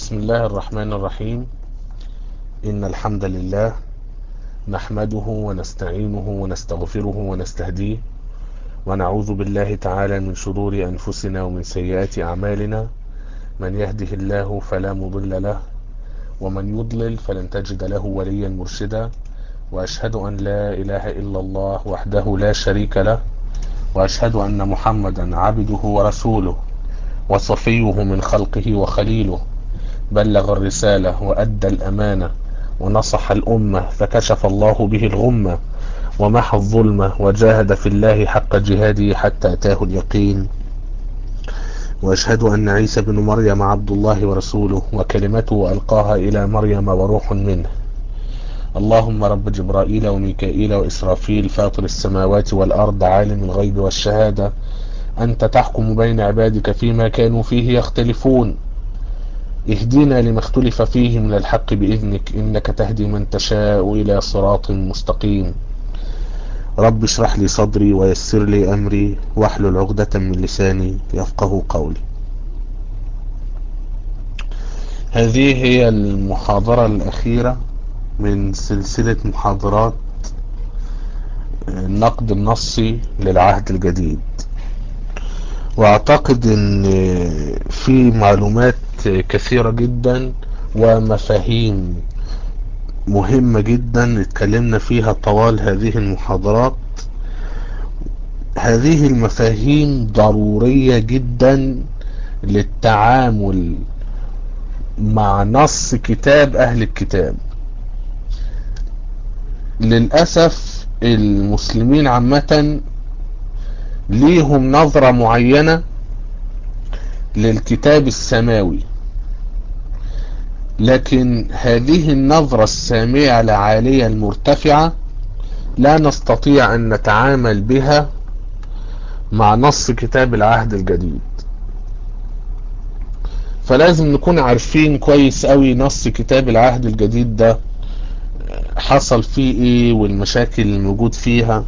بسم الله الرحمن الرحيم إن الحمد لله نحمده ونستعينه ونستغفره ونستهديه ونعوذ بالله تعالى من شرور أنفسنا ومن سيئات أعمالنا من يهده الله فلا مضل له ومن يضلل فلن تجد له وليا مرشدا وأشهد أن لا إله إلا الله وحده لا شريك له وأشهد أن محمدا عبده ورسوله وصفيه من خلقه وخليله بلغ الرسالة وأدى الأمانة ونصح الأمة فكشف الله به الغمة ومحى الظلمة وجاهد في الله حق جهاده حتى أتاه اليقين وأشهد أن عيسى بن مريم عبد الله ورسوله وكلمته ألقاها إلى مريم وروح منه اللهم رب جبرائيل وميكائيل وإسرافيل فاطر السماوات والأرض عالم الغيب والشهادة أنت تحكم بين عبادك فيما كانوا فيه يختلفون اهدنا لما اختلف فيه من الحق بإذنك إنك تهدي من تشاء إلى صراط مستقيم رب اشرح لي صدري ويسر لي أمري واحلل عقدة من لساني يفقه قولي هذه هي المحاضرة الأخيرة من سلسلة محاضرات النقد النصي للعهد الجديد واعتقد ان في معلومات كثيرة جدا ومفاهيم مهمة جدا اتكلمنا فيها طوال هذه المحاضرات هذه المفاهيم ضرورية جدا للتعامل مع نص كتاب اهل الكتاب للأسف المسلمين عامة ليهم نظرة معينة للكتاب السماوي لكن هذه النظرة السامية العالية المرتفعة لا نستطيع أن نتعامل بها مع نص كتاب العهد الجديد فلازم نكون عارفين كويس قوي نص كتاب العهد الجديد ده حصل فيه ايه والمشاكل الموجود فيها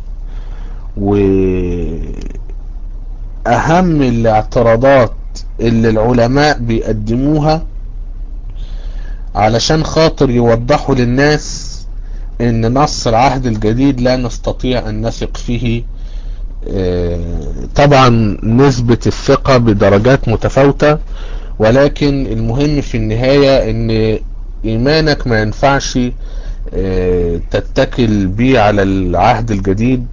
واهم الاعتراضات اللي العلماء بيقدموها علشان خاطر يوضحوا للناس ان نص العهد الجديد لا نستطيع ان نثق فيه طبعا نسبة الثقة بدرجات متفاوتة ولكن المهم في النهاية ان ايمانك ما ينفعش تتكل بيه على العهد الجديد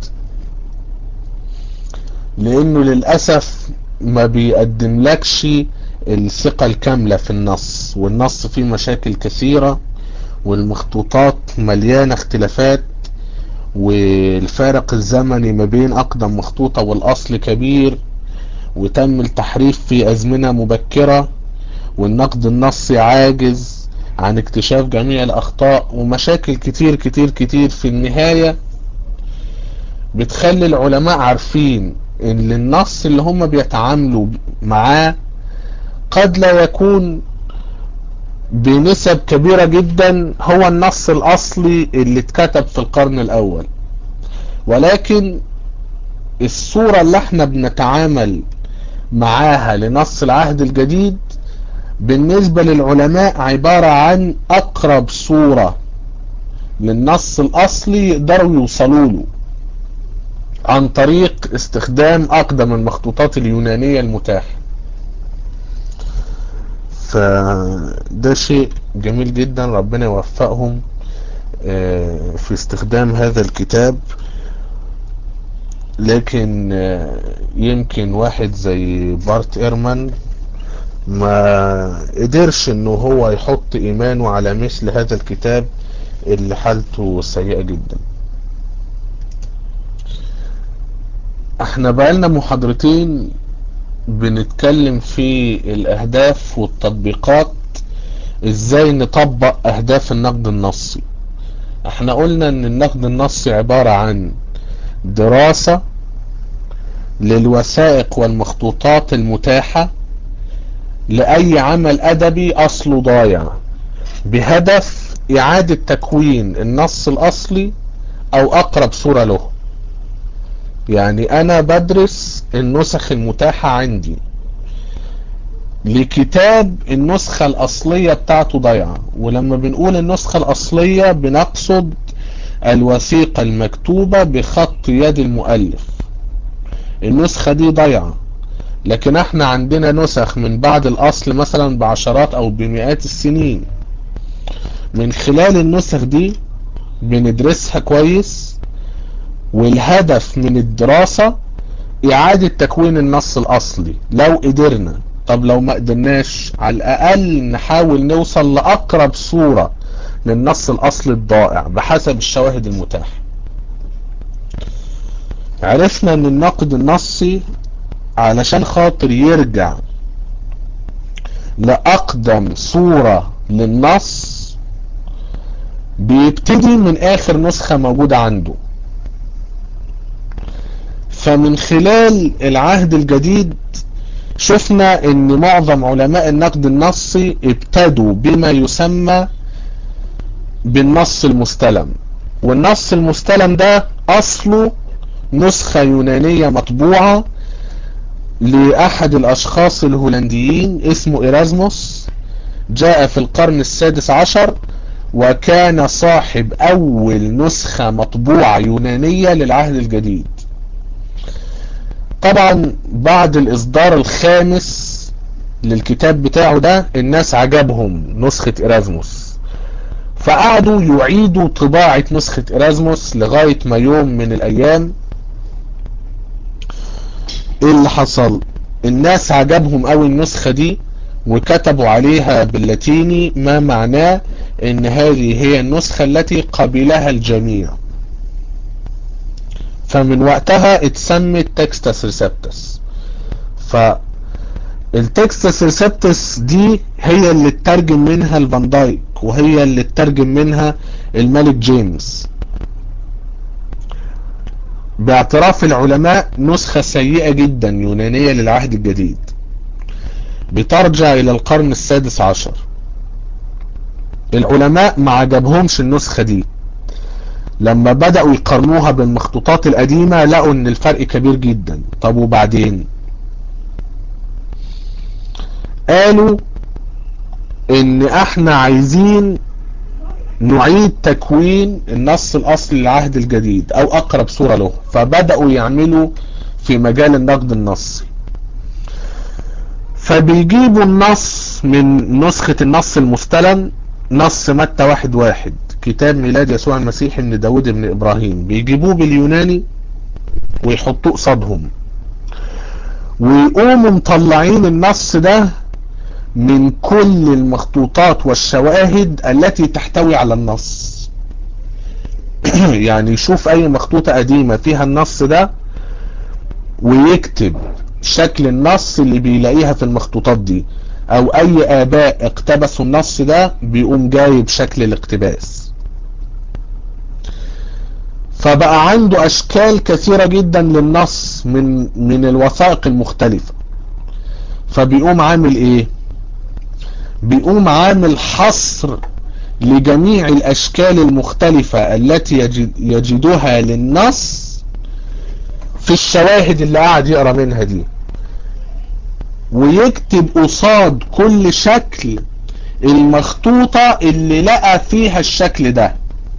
لانه للأسف ما بيقدم لكش الثقة الكاملة في النص والنص فيه مشاكل كثيرة والمخطوطات مليانة اختلافات والفارق الزمني ما بين اقدم مخطوطة والاصل كبير وتم التحريف في ازمنة مبكرة والنقد النصي عاجز عن اكتشاف جميع الاخطاء ومشاكل كتير كتير كتير في النهاية بتخلي العلماء عارفين ان النص اللي هم بيتعاملوا معاه قد لا يكون بنسب كبيرة جدا هو النص الاصلي اللي اتكتب في القرن الاول ولكن الصورة اللي احنا بنتعامل معاها لنص العهد الجديد بالنسبة للعلماء عبارة عن اقرب صورة للنص الاصلي يقدروا يوصلوا له عن طريق استخدام اقدم المخطوطات اليونانية المتاحة فده شيء جميل جدا ربنا يوفقهم في استخدام هذا الكتاب لكن يمكن واحد زي بارت ايرمان ما قدرش انه هو يحط ايمانه على مثل هذا الكتاب اللي حالته سيئة جدا احنا بقالنا محاضرتين بنتكلم في الاهداف والتطبيقات ازاي نطبق اهداف النقد النصي احنا قلنا ان النقد النصي عبارة عن دراسة للوثائق والمخطوطات المتاحة لأي عمل أدبي أصله ضايع بهدف إعادة تكوين النص الأصلي أو أقرب صورة له يعني أنا بدرس النسخ المتاحة عندي لكتاب النسخة الأصلية بتاعته ضايعة ولما بنقول النسخة الأصلية بنقصد الوثيقة المكتوبة بخط يد المؤلف النسخة دي ضايعة لكن احنا عندنا نسخ من بعد الأصل مثلا بعشرات أو بمئات السنين من خلال النسخ دي بندرسها كويس والهدف من الدراسة إعادة تكوين النص الأصلي لو قدرنا طب لو ما قدرناش على الأقل نحاول نوصل لأقرب صورة للنص الأصلي الضائع بحسب الشواهد المتاحة عرفنا ان النقد النصي علشان خاطر يرجع لأقدم صورة للنص بيبتدي من آخر نسخة موجودة عنده فمن خلال العهد الجديد شفنا ان معظم علماء النقد النصي ابتدوا بما يسمى بالنص المستلم والنص المستلم ده اصله نسخة يونانية مطبوعة لأحد الأشخاص الهولنديين اسمه إيرازموس جاء في القرن السادس عشر وكان صاحب أول نسخة مطبوعة يونانية للعهد الجديد طبعا بعد الإصدار الخامس للكتاب بتاعه ده الناس عجبهم نسخة إيرازموس فقعدوا يعيدوا طباعة نسخة إيرازموس لغاية ما يوم من الأيام ايه اللي حصل الناس عجبهم قوي النسخة دي وكتبوا عليها باللاتيني ما معناه ان هذه هي النسخة التي قبلها الجميع فمن وقتها اتسمت تكستس ريسبتس فالتكستس ريسبتس دي هي اللي اترجم منها الفان دايك وهي اللي اترجم منها الملك جيمس باعتراف العلماء نسخة سيئة جدا يونانية للعهد الجديد بترجع الى القرن السادس عشر العلماء ما عجبهمش النسخة دي لما بدأوا يقارنوها بالمخطوطات القديمة لقوا ان الفرق كبير جدا طب وبعدين قالوا ان احنا عايزين نعيد تكوين النص الاصلي للعهد الجديد او اقرب صورة له فبدأوا يعملوا في مجال النقد النصي فبيجيبوا النص من نسخة النص المستلم نص متى واحد واحد كتاب ميلاد يسوع المسيح ابن داود ابن ابراهيم بيجيبوه باليوناني ويحطوه قصادهم ويقوموا مطلعين النص ده من كل المخطوطات والشواهد التي تحتوي على النص يعني يشوف اي مخطوطة قديمة فيها النص ده ويكتب شكل النص اللي بيلاقيها في المخطوطات دي او اي اباء اقتبسوا النص ده بيقوم جايب شكل الاقتباس فبقى عنده اشكال كثيرة جدا للنص من من الوثائق المختلفة فبيقوم عامل ايه بيقوم عامل حصر لجميع الاشكال المختلفة التي يجد يجدوها للنص في الشواهد اللي قاعد يقرا منها دي ويكتب قصاد كل شكل المخطوطة اللي لقى فيها الشكل ده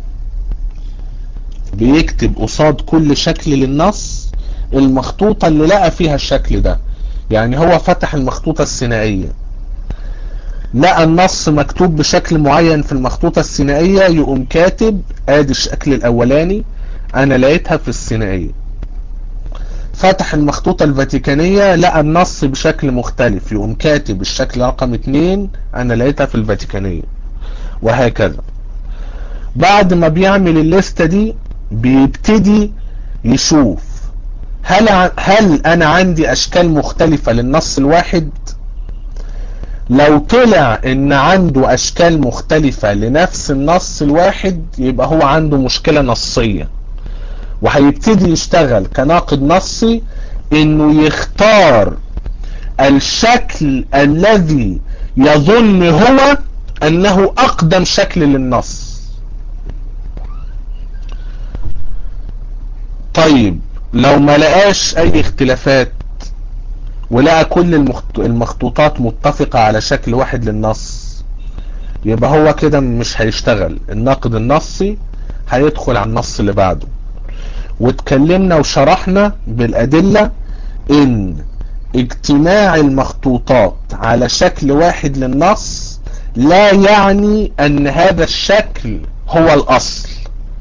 بيكتب قصاد كل شكل للنص المخطوطة اللي لقى فيها الشكل ده يعني هو فتح المخطوطة السينائية لقى النص مكتوب بشكل معين في المخطوطة السينائية يقوم كاتب ادي الشكل الاولاني انا لقيتها في السينائية فتح المخطوطة الفاتيكانية لقى النص بشكل مختلف يقوم كاتب الشكل رقم اتنين انا لقيتها في الفاتيكانية وهكذا بعد ما بيعمل الليستة دي بيبتدي يشوف هل هل انا عندي اشكال مختلفة للنص الواحد لو طلع ان عنده اشكال مختلفة لنفس النص الواحد يبقى هو عنده مشكلة نصية وهيبتدي يشتغل كناقد نصي انه يختار الشكل الذي يظن هو انه اقدم شكل للنص طيب لو ما لقاش اي اختلافات ولقى كل المخطوطات متفقة على شكل واحد للنص يبقى هو كده مش هيشتغل الناقد النصي هيدخل على النص اللي بعده واتكلمنا وشرحنا بالأدلة ان اجتماع المخطوطات على شكل واحد للنص لا يعني ان هذا الشكل هو الاصل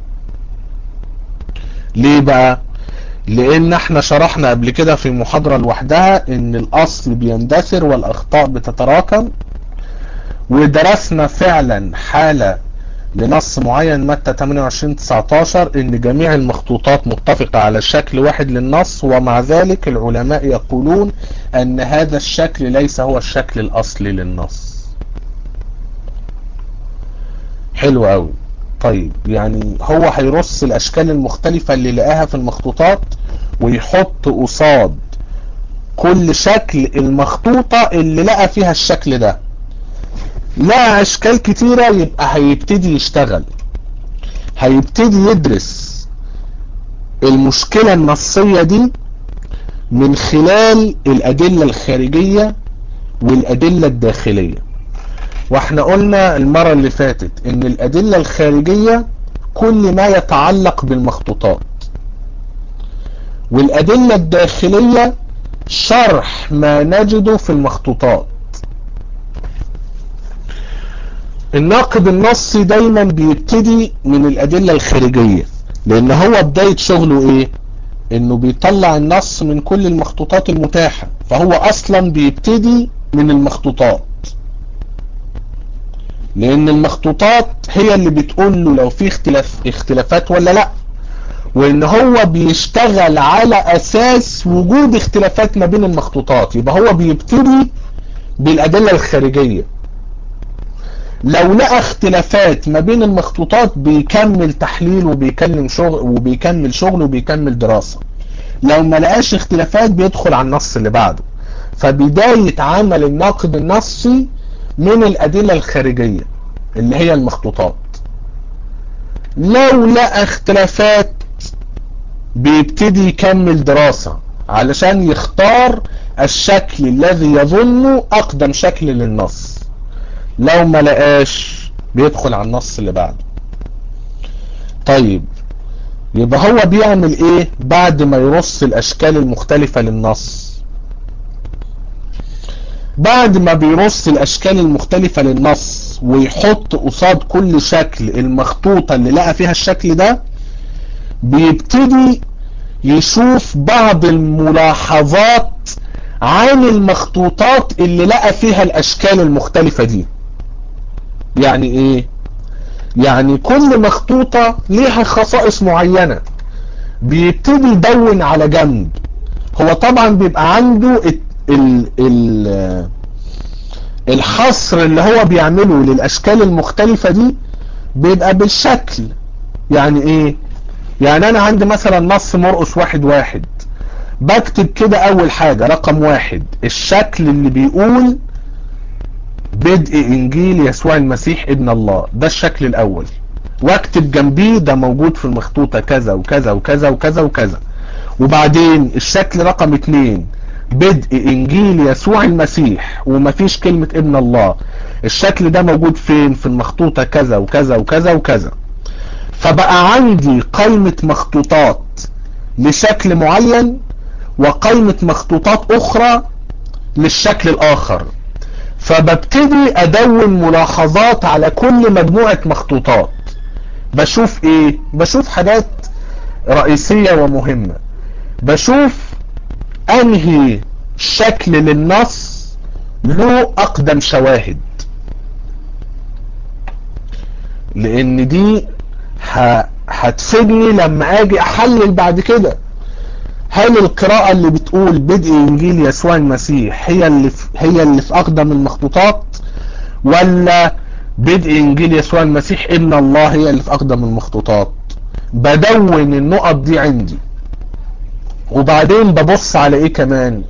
ليه بقى لان احنا شرحنا قبل كده في محاضرة لوحدها ان الاصل بيندثر والاخطاء بتتراكم ودرسنا فعلا حالة لنص معين متى 28 19 ان جميع المخطوطات متفقة على شكل واحد للنص ومع ذلك العلماء يقولون ان هذا الشكل ليس هو الشكل الاصلي للنص حلو قوي طيب يعني هو هيرص الاشكال المختلفة اللي لقاها في المخطوطات ويحط قصاد كل شكل المخطوطة اللي لقى فيها الشكل ده لقى اشكال كتيرة يبقى هيبتدي يشتغل هيبتدي يدرس المشكلة النصية دي من خلال الادلة الخارجية والادلة الداخلية واحنا قلنا المرة اللي فاتت ان الادلة الخارجية كل ما يتعلق بالمخطوطات والادلة الداخلية شرح ما نجده في المخطوطات الناقد النصي دايما بيبتدي من الادلة الخارجية لان هو بداية شغله ايه انه بيطلع النص من كل المخطوطات المتاحة فهو اصلا بيبتدي من المخطوطات لان المخطوطات هي اللي بتقول له لو في اختلاف اختلافات ولا لا وان هو بيشتغل على اساس وجود اختلافات ما بين المخطوطات يبقى هو بيبتدي بالادلة الخارجية لو لقى اختلافات ما بين المخطوطات بيكمل تحليل وبيكلم شغل وبيكمل شغل وبيكمل دراسة لو ما لقاش اختلافات بيدخل على النص اللي بعده فبداية عمل الناقد النصي من الادلة الخارجية اللي هي المخطوطات لو لقى اختلافات بيبتدي يكمل دراسة علشان يختار الشكل الذي يظنه اقدم شكل للنص لو ما لقاش بيدخل على النص اللي بعده طيب يبقى هو بيعمل ايه بعد ما يرص الاشكال المختلفة للنص بعد ما بيرص الاشكال المختلفة للنص ويحط قصاد كل شكل المخطوطة اللي لقى فيها الشكل ده بيبتدي يشوف بعض الملاحظات عن المخطوطات اللي لقى فيها الاشكال المختلفة دي يعني ايه يعني كل مخطوطة ليها خصائص معينة بيبتدي يدون على جنب هو طبعا بيبقى عنده ال ال الحصر اللي هو بيعمله للاشكال المختلفة دي بيبقى بالشكل يعني ايه يعني انا عندي مثلا نص مرقص واحد واحد بكتب كده اول حاجة رقم واحد الشكل اللي بيقول بدء انجيل يسوع المسيح ابن الله ده الشكل الاول واكتب جنبيه ده موجود في المخطوطة كذا وكذا وكذا وكذا وكذا وبعدين الشكل رقم اتنين بدء انجيل يسوع المسيح ومفيش كلمة ابن الله الشكل ده موجود فين في المخطوطة كذا وكذا وكذا وكذا فبقى عندي قائمة مخطوطات لشكل معين وقائمة مخطوطات اخرى للشكل الاخر فببتدي ادون ملاحظات على كل مجموعة مخطوطات بشوف ايه بشوف حاجات رئيسية ومهمة بشوف انهي شكل للنص له اقدم شواهد لان دي هتفيدني لما اجي احلل بعد كده هل القراءة اللي بتقول بدء انجيل يسوع المسيح هي اللي في هي اللي في اقدم المخطوطات ولا بدء انجيل يسوع المسيح ابن الله هي اللي في اقدم المخطوطات بدون النقط دي عندي وبعدين ببص على ايه كمان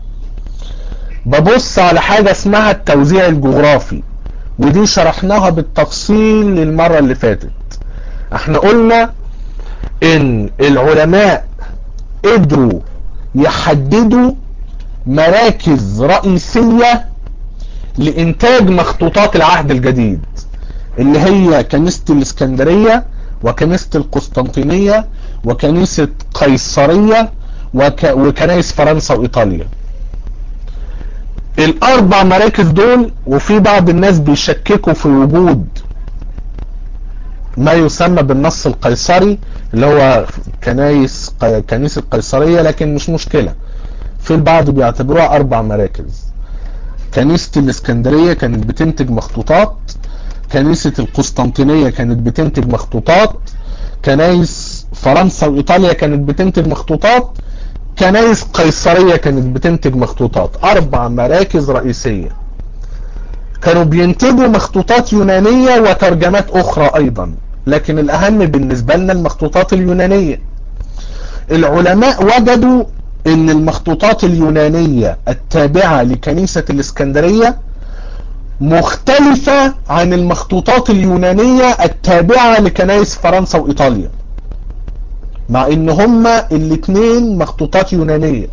ببص على حاجة اسمها التوزيع الجغرافي ودي شرحناها بالتفصيل المرة اللي فاتت احنا قلنا ان العلماء قدروا يحددوا مراكز رئيسية لإنتاج مخطوطات العهد الجديد اللي هي كنيسة الإسكندرية وكنيسة القسطنطينية وكنيسة قيصرية وك... وكنائس فرنسا وإيطاليا الأربع مراكز دول وفي بعض الناس بيشككوا في وجود ما يسمى بالنص القيصري اللي هو كنايس كنيسة قيصرية لكن مش مشكلة في البعض بيعتبروها أربع مراكز كنيسة الإسكندرية كانت بتنتج مخطوطات كنيسة القسطنطينية كانت بتنتج مخطوطات كنايس فرنسا وإيطاليا كانت بتنتج مخطوطات كنايس قيصرية كانت بتنتج مخطوطات أربع مراكز رئيسية كانوا بينتجوا مخطوطات يونانية وترجمات أخرى أيضا لكن الأهم بالنسبة لنا المخطوطات اليونانية العلماء وجدوا ان المخطوطات اليونانية التابعة لكنيسة الاسكندرية مختلفة عن المخطوطات اليونانية التابعة لكنائس فرنسا وايطاليا مع ان هما الاتنين مخطوطات يونانية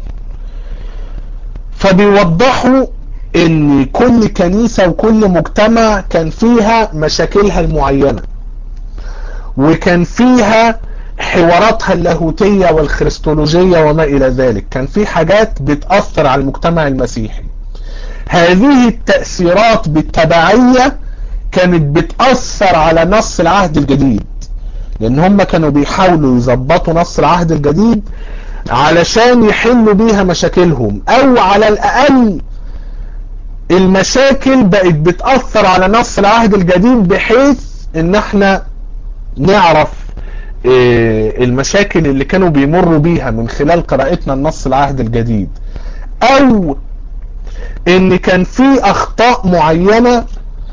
فبيوضحوا ان كل كنيسة وكل مجتمع كان فيها مشاكلها المعينة وكان فيها حواراتها اللاهوتية والخريستولوجية وما الى ذلك كان في حاجات بتأثر على المجتمع المسيحي هذه التأثيرات بالتبعية كانت بتأثر على نص العهد الجديد لان هم كانوا بيحاولوا يظبطوا نص العهد الجديد علشان يحلوا بيها مشاكلهم او على الاقل المشاكل بقت بتأثر على نص العهد الجديد بحيث ان احنا نعرف المشاكل اللي كانوا بيمروا بيها من خلال قراءتنا النص العهد الجديد او ان كان في اخطاء معينة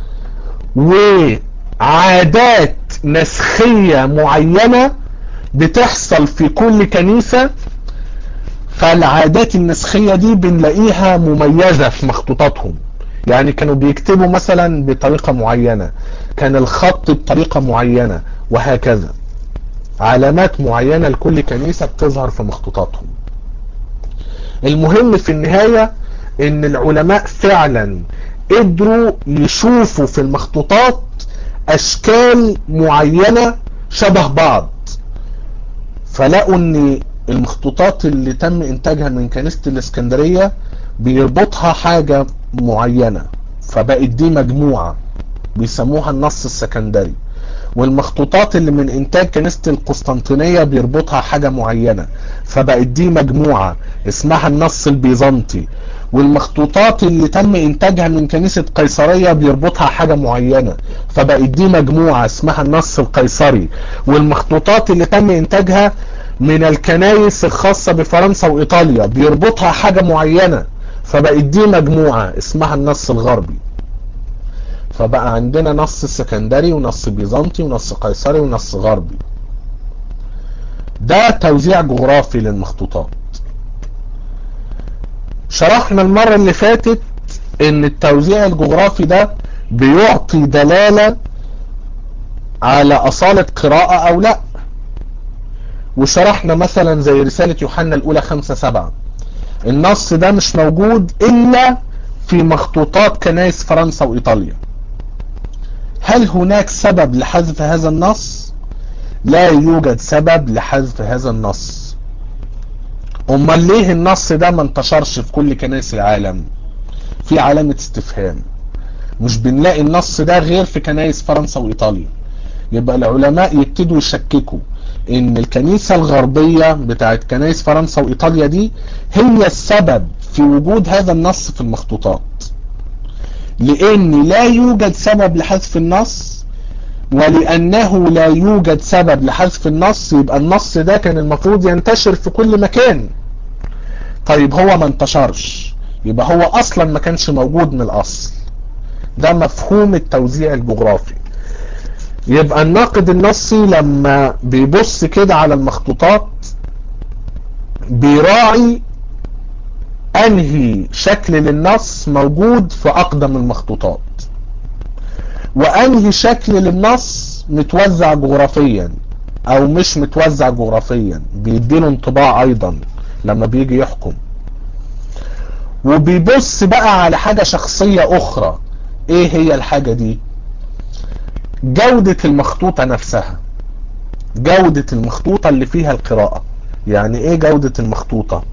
وعادات نسخية معينة بتحصل في كل كنيسة فالعادات النسخية دي بنلاقيها مميزة في مخطوطاتهم يعني كانوا بيكتبوا مثلا بطريقة معينة كان الخط بطريقة معينة وهكذا علامات معينة لكل كنيسة بتظهر في مخطوطاتهم المهم في النهاية ان العلماء فعلا قدروا يشوفوا في المخطوطات اشكال معينة شبه بعض فلقوا ان المخطوطات اللي تم انتاجها من كنيسة الاسكندرية بيربطها حاجة معينة فبقت دي مجموعة بيسموها النص السكندري والمخطوطات اللي من انتاج كنيسة القسطنطينية بيربطها حاجة معينة فبقت دي مجموعة اسمها النص البيزنطي والمخطوطات اللي تم انتاجها من كنيسة قيصرية بيربطها حاجة معينة فبقت دي مجموعة اسمها النص القيصري والمخطوطات اللي تم انتاجها من الكنايس الخاصة بفرنسا وايطاليا بيربطها حاجة معينة فبقت دي مجموعة اسمها النص الغربي فبقى عندنا نص سكندري ونص بيزنطي ونص قيصري ونص غربي ده توزيع جغرافي للمخطوطات شرحنا المرة اللي فاتت ان التوزيع الجغرافي ده بيعطي دلالة على اصالة قراءة او لا وشرحنا مثلا زي رسالة يوحنا الاولى خمسة سبعة النص ده مش موجود الا في مخطوطات كنائس فرنسا وايطاليا هل هناك سبب لحذف هذا النص لا يوجد سبب لحذف هذا النص امال ليه النص ده ما انتشرش في كل كنائس العالم في علامة استفهام مش بنلاقي النص ده غير في كنائس فرنسا وايطاليا يبقى العلماء يبتدوا يشككوا ان الكنيسة الغربية بتاعت كنائس فرنسا وايطاليا دي هي السبب في وجود هذا النص في المخطوطات لان لا يوجد سبب لحذف النص ولانه لا يوجد سبب لحذف النص يبقى النص ده كان المفروض ينتشر في كل مكان طيب هو ما انتشرش يبقى هو اصلا ما كانش موجود من الاصل ده مفهوم التوزيع الجغرافي يبقى الناقد النصي لما بيبص كده على المخطوطات بيراعي انهي شكل للنص موجود في اقدم المخطوطات وانهي شكل للنص متوزع جغرافيا او مش متوزع جغرافيا بيديله انطباع ايضا لما بيجي يحكم وبيبص بقى على حاجة شخصية اخرى ايه هي الحاجة دي جودة المخطوطة نفسها جودة المخطوطة اللي فيها القراءة يعني ايه جودة المخطوطة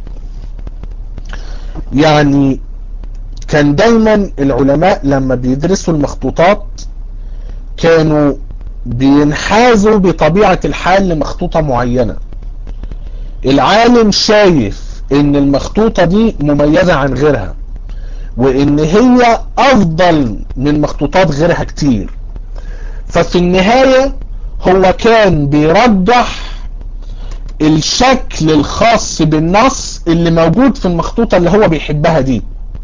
يعني كان دايما العلماء لما بيدرسوا المخطوطات كانوا بينحازوا بطبيعة الحال لمخطوطة معينة العالم شايف ان المخطوطة دي مميزة عن غيرها وان هي افضل من مخطوطات غيرها كتير ففي النهاية هو كان بيرجح الشكل الخاص بالنص اللي موجود في المخطوطة اللي هو بيحبها دي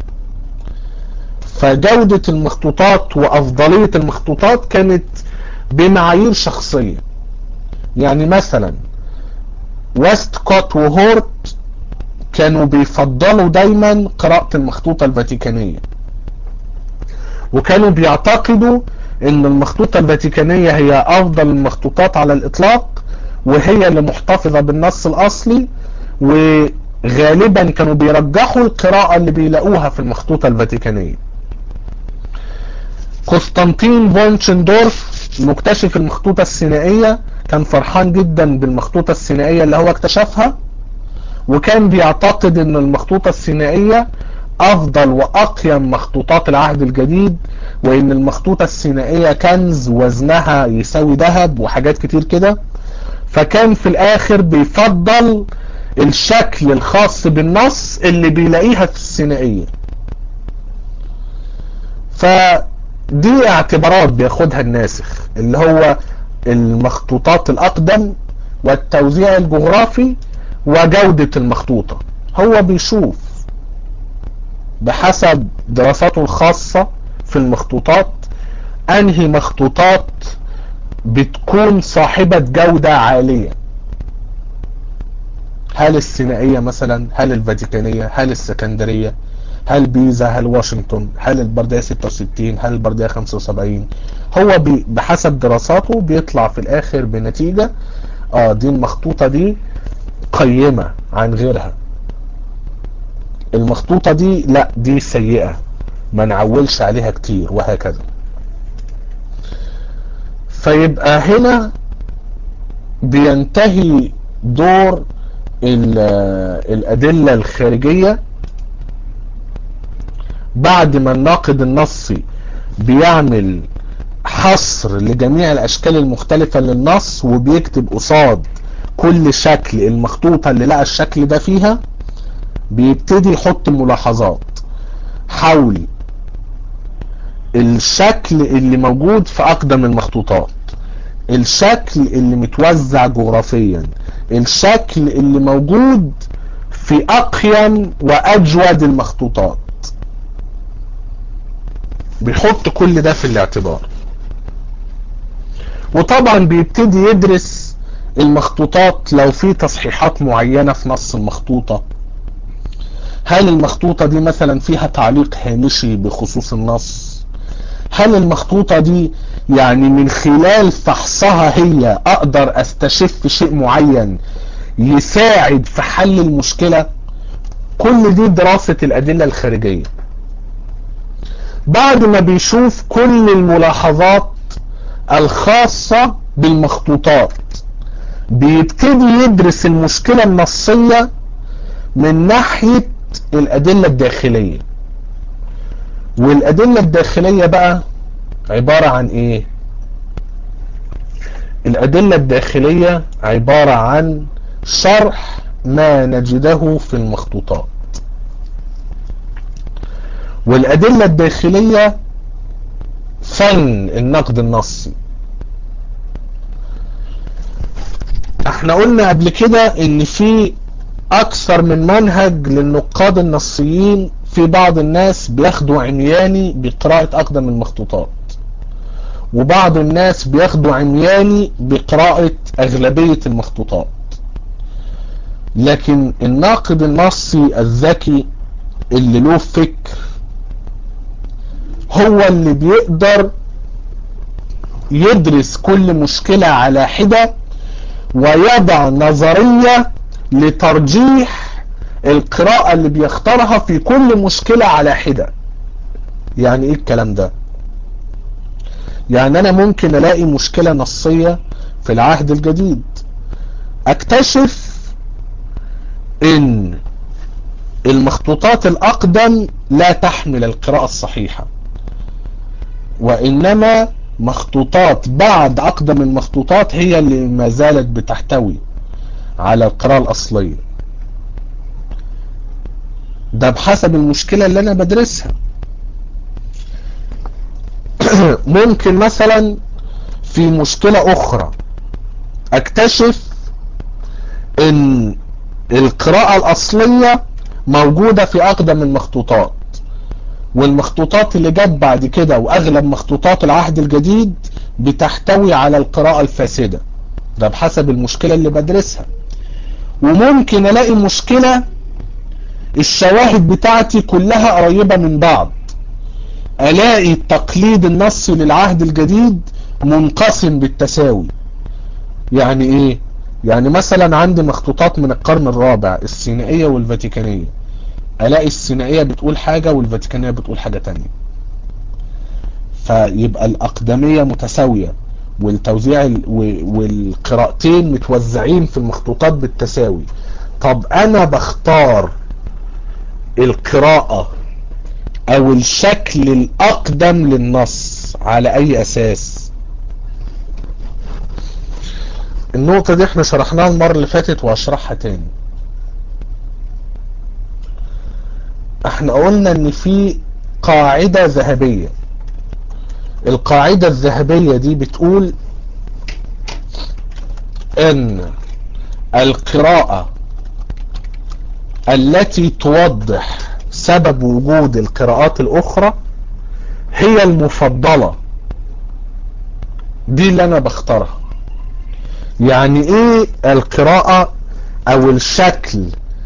فجودة المخطوطات وافضلية المخطوطات كانت بمعايير شخصية يعني مثلا ويست كوت وهورت كانوا بيفضلوا دايما قراءة المخطوطة الفاتيكانية وكانوا بيعتقدوا ان المخطوطة الفاتيكانية هي افضل المخطوطات على الاطلاق وهي اللي محتفظة بالنص الاصلي وغالبا كانوا بيرجحوا القراءة اللي بيلاقوها في المخطوطة الفاتيكانية قسطنطين فونشندورف مكتشف المخطوطة السينائية كان فرحان جدا بالمخطوطة السينائية اللي هو اكتشفها وكان بيعتقد ان المخطوطة السينائية افضل واقيم مخطوطات العهد الجديد وان المخطوطة السينائية كنز وزنها يساوي ذهب وحاجات كتير كده فكان في الاخر بيفضل الشكل الخاص بالنص اللي بيلاقيها في السينائية فدي اعتبارات بياخدها الناسخ اللي هو المخطوطات الاقدم والتوزيع الجغرافي وجودة المخطوطة هو بيشوف بحسب دراساته الخاصة في المخطوطات انهي مخطوطات بتكون صاحبة جودة عالية هل السينائية مثلا هل الفاتيكانية هل السكندرية هل بيزا هل واشنطن هل البردية 66 هل البردية 75 هو بي بحسب دراساته بيطلع في الاخر بنتيجة اه دي المخطوطة دي قيمة عن غيرها المخطوطة دي لا دي سيئة ما نعولش عليها كتير وهكذا فيبقى هنا بينتهي دور الأدلة الخارجية بعد ما الناقد النصي بيعمل حصر لجميع الأشكال المختلفة للنص وبيكتب قصاد كل شكل المخطوطة اللي لقى الشكل ده فيها بيبتدي يحط ملاحظات حول الشكل اللي موجود في أقدم المخطوطات الشكل اللي متوزع جغرافيا الشكل اللي موجود في أقيم وأجود المخطوطات بيحط كل ده في الاعتبار وطبعا بيبتدي يدرس المخطوطات لو في تصحيحات معينة في نص المخطوطة هل المخطوطة دي مثلا فيها تعليق هامشي بخصوص النص هل المخطوطة دي يعني من خلال فحصها هي اقدر استشف شيء معين يساعد في حل المشكلة كل دي دراسة الادلة الخارجية بعد ما بيشوف كل الملاحظات الخاصة بالمخطوطات بيبتدي يدرس المشكلة النصية من ناحية الأدلة الداخلية والأدلة الداخلية بقى عبارة عن ايه الأدلة الداخلية عبارة عن شرح ما نجده في المخطوطات والأدلة الداخلية فن النقد النصي احنا قلنا قبل كده ان في اكثر من منهج للنقاد النصيين في بعض الناس بياخدوا عمياني بقراءة اقدم المخطوطات وبعض الناس بياخدوا عمياني بقراءة اغلبية المخطوطات لكن الناقد النصي الذكي اللي له فكر هو اللي بيقدر يدرس كل مشكلة على حدة ويضع نظرية لترجيح القراءة اللي بيختارها في كل مشكلة على حدة يعني ايه الكلام ده يعني انا ممكن الاقي مشكلة نصية في العهد الجديد اكتشف ان المخطوطات الاقدم لا تحمل القراءة الصحيحة وانما مخطوطات بعد اقدم المخطوطات هي اللي ما زالت بتحتوي على القراءة الاصلية ده بحسب المشكلة اللي انا بدرسها ممكن مثلا في مشكلة اخرى اكتشف ان القراءة الاصلية موجودة في اقدم المخطوطات والمخطوطات اللي جت بعد كده واغلب مخطوطات العهد الجديد بتحتوي على القراءة الفاسدة ده بحسب المشكلة اللي بدرسها وممكن الاقي مشكلة الشواهد بتاعتي كلها قريبة من بعض الاقي التقليد النصي للعهد الجديد منقسم بالتساوي يعني ايه يعني مثلا عندي مخطوطات من القرن الرابع السينائية والفاتيكانية الاقي السينائية بتقول حاجة والفاتيكانية بتقول حاجة تانية فيبقى الاقدمية متساوية والتوزيع والقراءتين متوزعين في المخطوطات بالتساوي طب انا بختار القراءة او الشكل الاقدم للنص على اي اساس النقطة دي احنا شرحناها المرة اللي فاتت واشرحها تاني احنا قلنا ان في قاعدة ذهبية القاعدة الذهبية دي بتقول ان القراءة التي توضح سبب وجود القراءات الاخرى هي المفضلة دي اللي انا بختارها يعني ايه القراءة او الشكل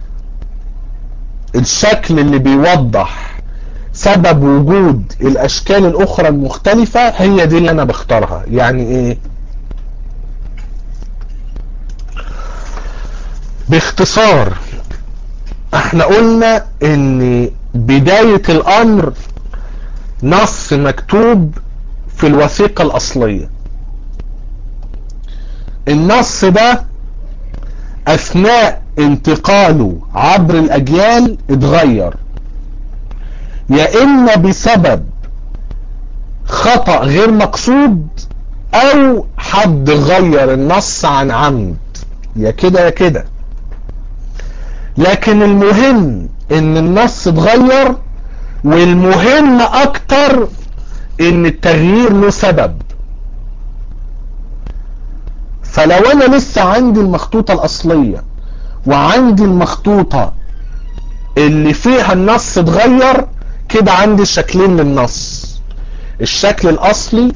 الشكل اللي بيوضح سبب وجود الاشكال الاخرى المختلفة هي دي اللي انا بختارها يعني ايه باختصار احنا قلنا ان بداية الامر نص مكتوب في الوثيقة الاصلية النص ده اثناء انتقاله عبر الاجيال اتغير يا اما بسبب خطأ غير مقصود او حد غير النص عن عمد يا كده يا كده لكن المهم ان النص اتغير والمهم اكتر ان التغيير له سبب فلو انا لسه عندي المخطوطة الاصلية وعندي المخطوطة اللي فيها النص اتغير كده عندي شكلين للنص الشكل الاصلي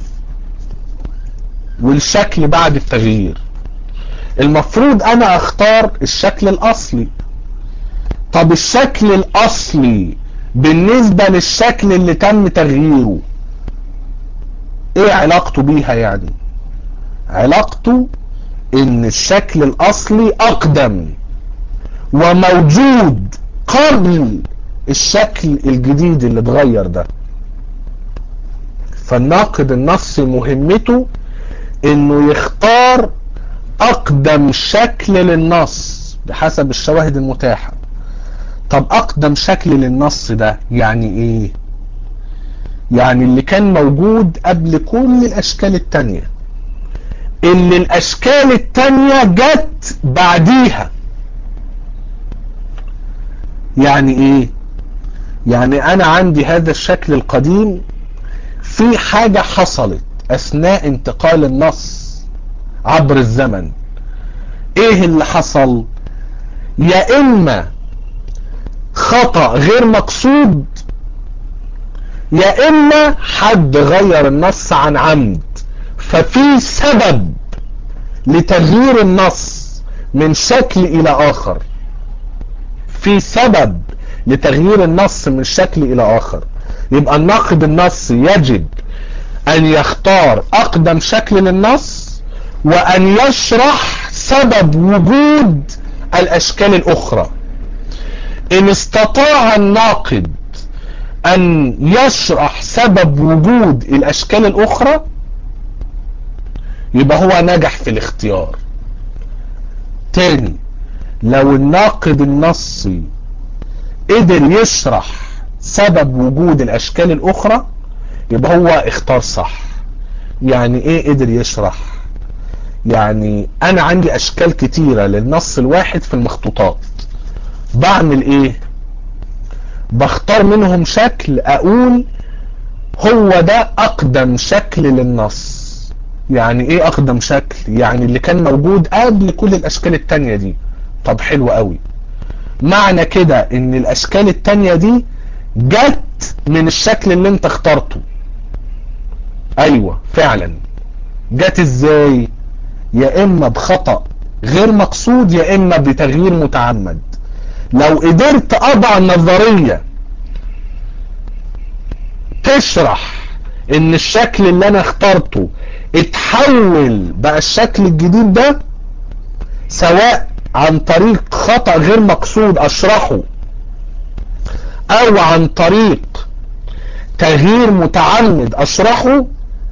والشكل بعد التغيير المفروض انا اختار الشكل الاصلي طب الشكل الاصلي بالنسبة للشكل اللي تم تغييره ايه علاقته بيها يعني علاقته ان الشكل الاصلي اقدم وموجود قبل الشكل الجديد اللي اتغير ده فالناقد النصي مهمته انه يختار اقدم شكل للنص بحسب الشواهد المتاحة طب اقدم شكل للنص ده يعني ايه يعني اللي كان موجود قبل كل الاشكال التانية اللي الاشكال التانية جت بعديها يعني ايه يعني انا عندي هذا الشكل القديم في حاجة حصلت اثناء انتقال النص عبر الزمن ايه اللي حصل يا اما خطأ غير مقصود يا اما حد غير النص عن عمد ففي سبب لتغيير النص من شكل الى اخر في سبب لتغيير النص من شكل الى اخر يبقى الناقد النصي يجب ان يختار اقدم شكل للنص وان يشرح سبب وجود الاشكال الاخرى ان استطاع الناقد ان يشرح سبب وجود الاشكال الاخرى يبقى هو نجح في الاختيار تاني لو الناقد النصي قدر يشرح سبب وجود الاشكال الاخرى يبقى هو اختار صح يعني ايه قدر يشرح يعني انا عندي اشكال كتيرة للنص الواحد في المخطوطات بعمل ايه بختار منهم شكل اقول هو ده اقدم شكل للنص يعني ايه اقدم شكل يعني اللي كان موجود قبل كل الاشكال التانية دي طب حلو قوي معنى كده ان الاشكال التانية دي جت من الشكل اللي انت اخترته ايوه فعلا جت ازاي يا اما بخطأ غير مقصود يا اما بتغيير متعمد لو قدرت اضع نظرية تشرح ان الشكل اللي انا اخترته اتحول بقى الشكل الجديد ده سواء عن طريق خطأ غير مقصود اشرحه او عن طريق تغيير متعمد اشرحه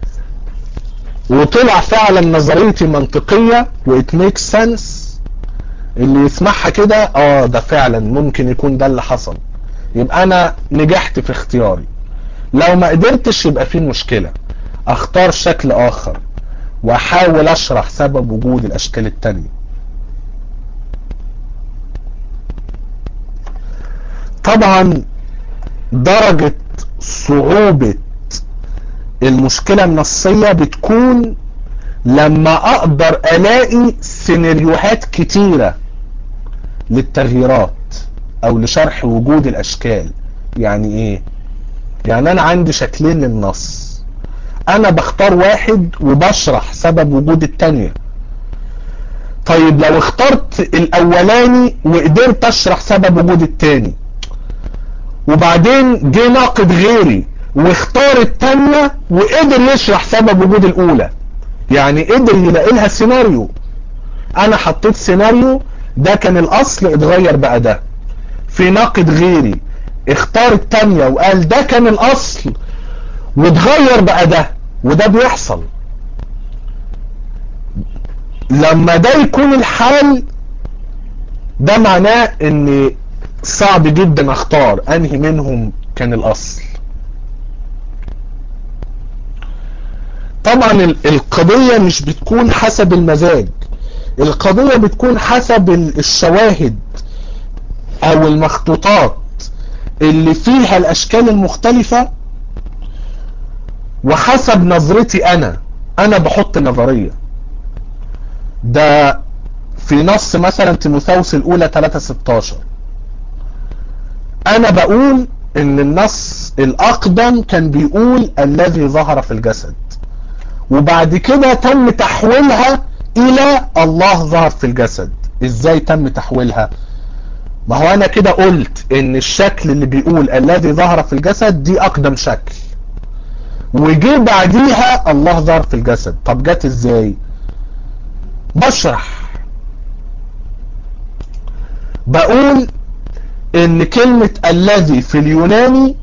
وطلع فعلا نظريتي منطقية وات ميك سنس اللي يسمعها كده اه ده فعلا ممكن يكون ده اللي حصل يبقى انا نجحت في اختياري لو ما قدرتش يبقى في مشكلة اختار شكل اخر واحاول اشرح سبب وجود الاشكال التانية طبعا درجة صعوبة المشكلة النصية بتكون لما اقدر الاقي سيناريوهات كتيرة للتغييرات او لشرح وجود الاشكال يعني ايه يعني انا عندي شكلين للنص انا بختار واحد وبشرح سبب وجود التانية طيب لو اخترت الاولاني وقدرت اشرح سبب وجود التاني وبعدين جه ناقد غيري واختار التانية وقدر يشرح سبب وجود الاولى يعني قدر يلاقي لها سيناريو انا حطيت سيناريو ده كان الاصل اتغير بقى ده في ناقد غيري اختار التانية وقال ده كان الاصل واتغير بقى ده وده بيحصل لما ده يكون الحال ده معناه ان صعب جدا اختار انهي منهم كان الاصل طبعا القضية مش بتكون حسب المزاج القضية بتكون حسب الشواهد او المخطوطات اللي فيها الاشكال المختلفة وحسب نظرتي انا انا بحط نظرية ده في نص مثلا تيموثاوس الاولى 3 16 انا بقول ان النص الاقدم كان بيقول الذي ظهر في الجسد وبعد كده تم تحويلها الى الله ظهر في الجسد ازاي تم تحويلها ما هو انا كده قلت ان الشكل اللي بيقول الذي ظهر في الجسد دي اقدم شكل وجي بعديها الله ظهر في الجسد طب جت ازاي بشرح بقول ان كلمة الذي في اليوناني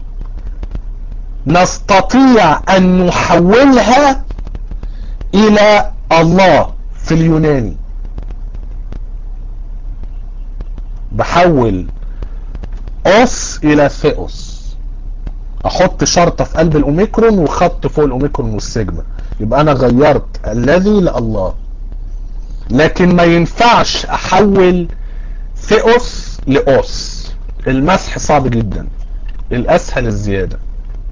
نستطيع ان نحولها الى الله في اليوناني بحول اوس الى ثيوس احط شرطة في قلب الاوميكرون وخط فوق الاوميكرون والسيجما يبقى انا غيرت الذي لله لكن ما ينفعش احول ثيوس لاوس المسح صعب جدا الاسهل الزيادة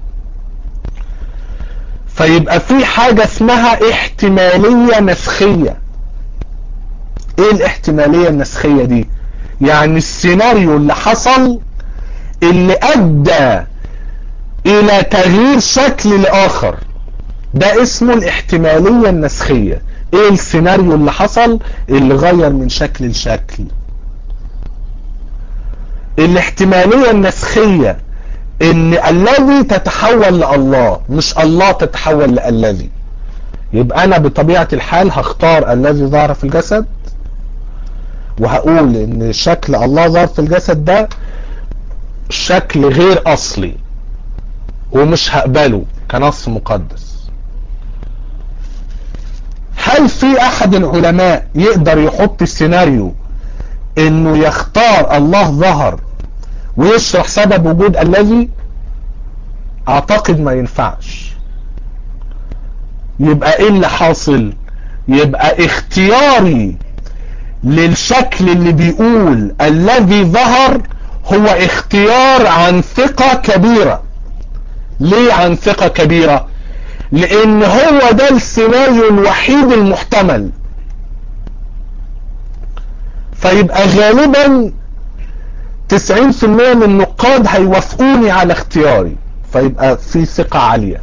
فيبقى في حاجة اسمها احتمالية نسخية ايه الاحتمالية النسخية دي يعني السيناريو اللي حصل اللي ادى الى تغيير شكل لاخر ده اسمه الاحتمالية النسخية ايه السيناريو اللي حصل اللي غير من شكل لشكل الاحتمالية النسخية ان الذي تتحول لله مش الله تتحول للذي يبقى انا بطبيعة الحال هختار الذي ظهر في الجسد وهقول ان شكل الله ظهر في الجسد ده شكل غير اصلي ومش هقبله كنص مقدس هل في احد العلماء يقدر يحط السيناريو انه يختار الله ظهر ويشرح سبب وجود الذي اعتقد ما ينفعش يبقى ايه اللي حاصل يبقى اختياري للشكل اللي بيقول الذي ظهر هو اختيار عن ثقة كبيرة ليه عن ثقة كبيرة لان هو ده السيناريو الوحيد المحتمل فيبقى غالبا 90% من النقاد هيوافقوني على اختياري فيبقى في ثقة عالية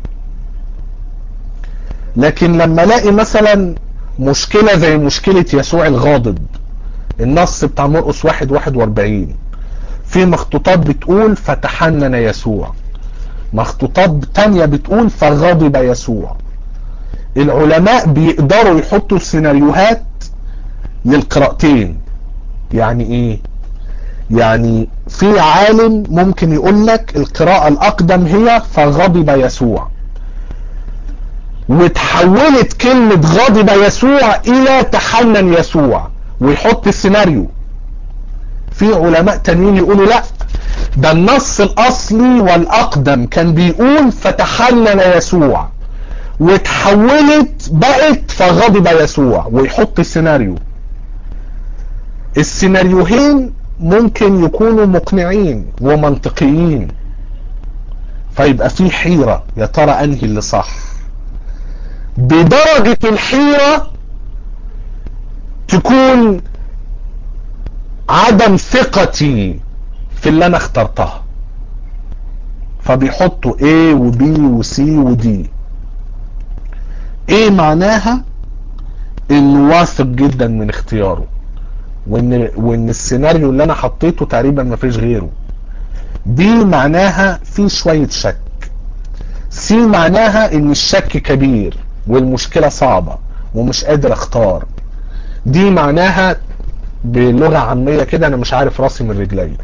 لكن لما الاقي مثلا مشكلة زي مشكلة يسوع الغاضب النص بتاع مرقس واحد واحد واربعين في مخطوطات بتقول فتحنن يسوع مخطوطات تانية بتقول فغضب يسوع العلماء بيقدروا يحطوا سيناريوهات للقراءتين يعني ايه يعني في عالم ممكن يقول لك القراءة الاقدم هي فغضب يسوع وتحولت كلمة غضب يسوع الى تحنن يسوع ويحط السيناريو في علماء تانيين يقولوا لا ده النص الاصلي والاقدم كان بيقول فتحنن يسوع وتحولت بقت فغضب يسوع ويحط السيناريو السيناريوهين ممكن يكونوا مقنعين ومنطقيين فيبقى في حيرة يا ترى انهي اللي صح بدرجة الحيرة تكون عدم ثقتي في اللي انا اخترتها فبيحطوا A و B و C و D A معناها انه واثق جدا من اختياره وان وان السيناريو اللي انا حطيته تقريبا ما فيش غيره B معناها في شوية شك C معناها ان الشك كبير والمشكلة صعبة ومش قادر اختار دي معناها بلغة عامية كده انا مش عارف راسي من رجلي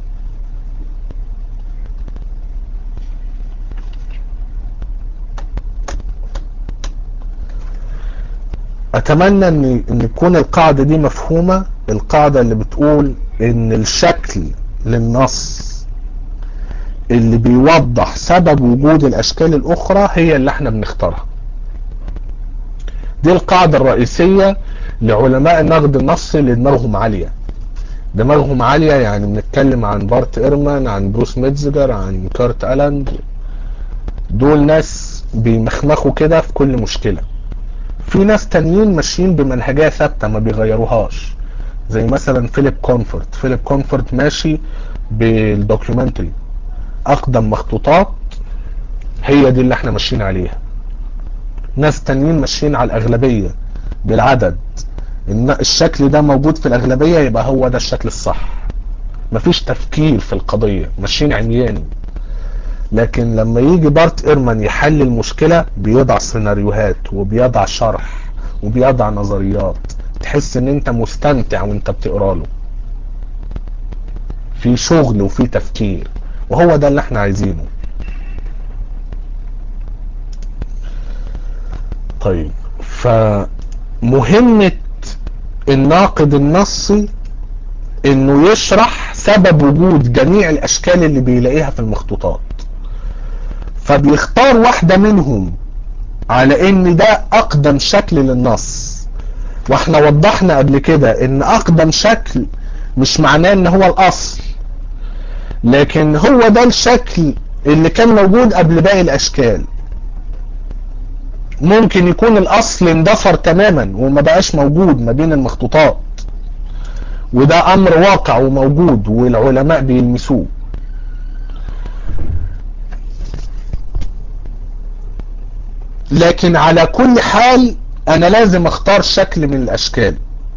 اتمنى ان ان تكون القاعدة دي مفهومة القاعدة اللي بتقول ان الشكل للنص اللي بيوضح سبب وجود الاشكال الاخرى هي اللي احنا بنختارها دي القاعدة الرئيسية لعلماء النقد النصي اللي دماغهم عالية دماغهم عالية يعني بنتكلم عن بارت ايرمان عن بروس ميتزجر عن كارت الاند دول ناس بيمخمخوا كده في كل مشكلة في ناس تانيين ماشيين بمنهجية ثابتة ما بيغيروهاش زي مثلا فيليب كونفورت فيليب كونفورت ماشي بالدوكيومنتري اقدم مخطوطات هي دي اللي احنا ماشيين عليها ناس تانيين ماشيين على الاغلبية بالعدد ان الشكل ده موجود في الاغلبية يبقى هو ده الشكل الصح مفيش تفكير في القضية ماشيين عمياني لكن لما يجي بارت ايرمان يحل المشكلة بيضع سيناريوهات وبيضع شرح وبيضع نظريات تحس ان انت مستمتع وانت بتقرا له في شغل وفي تفكير وهو ده اللي احنا عايزينه طيب فمهمة الناقد النصي انه يشرح سبب وجود جميع الاشكال اللي بيلاقيها في المخطوطات فبيختار واحدة منهم على ان ده اقدم شكل للنص واحنا وضحنا قبل كده ان اقدم شكل مش معناه ان هو الاصل لكن هو ده الشكل اللي كان موجود قبل باقي الاشكال ممكن يكون الاصل اندثر تماما وما بقاش موجود ما بين المخطوطات وده امر واقع وموجود والعلماء بيلمسوه لكن على كل حال انا لازم اختار شكل من الاشكال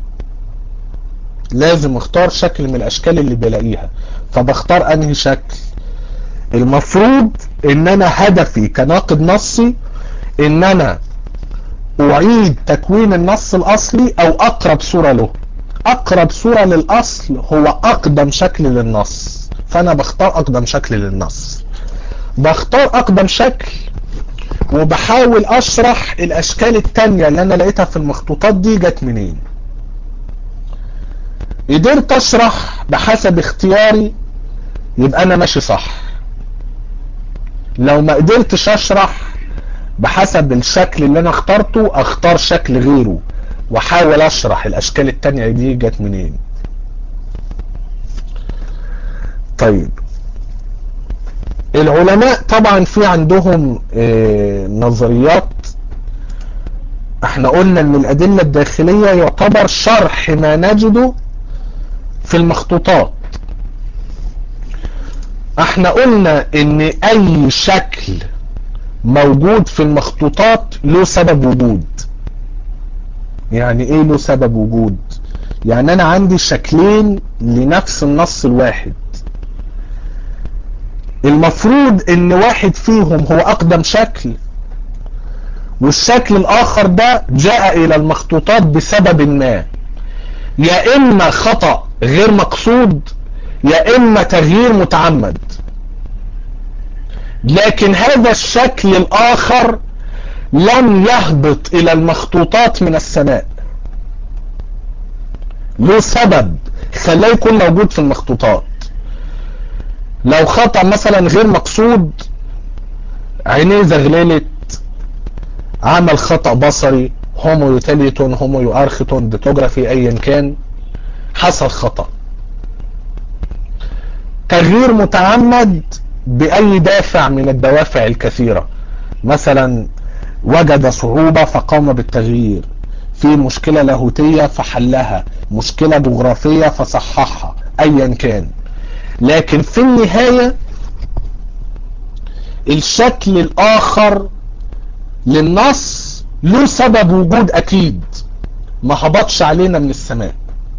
لازم اختار شكل من الاشكال اللي بلاقيها فبختار انهي شكل المفروض ان انا هدفي كناقد نصي ان انا اعيد تكوين النص الاصلي او اقرب صورة له اقرب صورة للاصل هو اقدم شكل للنص فانا بختار اقدم شكل للنص بختار اقدم شكل وبحاول اشرح الاشكال التانية اللي انا لقيتها في المخطوطات دي جت منين قدرت اشرح بحسب اختياري يبقى انا ماشي صح لو ما قدرتش اشرح بحسب الشكل اللي انا اخترته اختار شكل غيره واحاول اشرح الاشكال التانية دي جت منين طيب العلماء طبعا في عندهم اه نظريات احنا قلنا ان الادلة الداخلية يعتبر شرح ما نجده في المخطوطات احنا قلنا ان اي شكل موجود في المخطوطات له سبب وجود يعني ايه له سبب وجود يعني انا عندي شكلين لنفس النص الواحد المفروض ان واحد فيهم هو اقدم شكل والشكل الاخر ده جاء الى المخطوطات بسبب ما يا اما خطأ غير مقصود يا اما تغيير متعمد لكن هذا الشكل الاخر لم يهبط الى المخطوطات من السماء له سبب خلاه يكون موجود في المخطوطات لو خطأ مثلا غير مقصود عينيه زغللت عمل خطأ بصري هومو يوتيليتون هومو يؤرختون ديتوجرافي ايا كان حصل خطأ تغيير متعمد بأي دافع من الدوافع الكثيرة مثلا وجد صعوبة فقام بالتغيير في مشكلة لاهوتية فحلها مشكلة جغرافية فصححها ايا كان لكن في النهاية الشكل الاخر للنص له سبب وجود اكيد ما هبطش علينا من السماء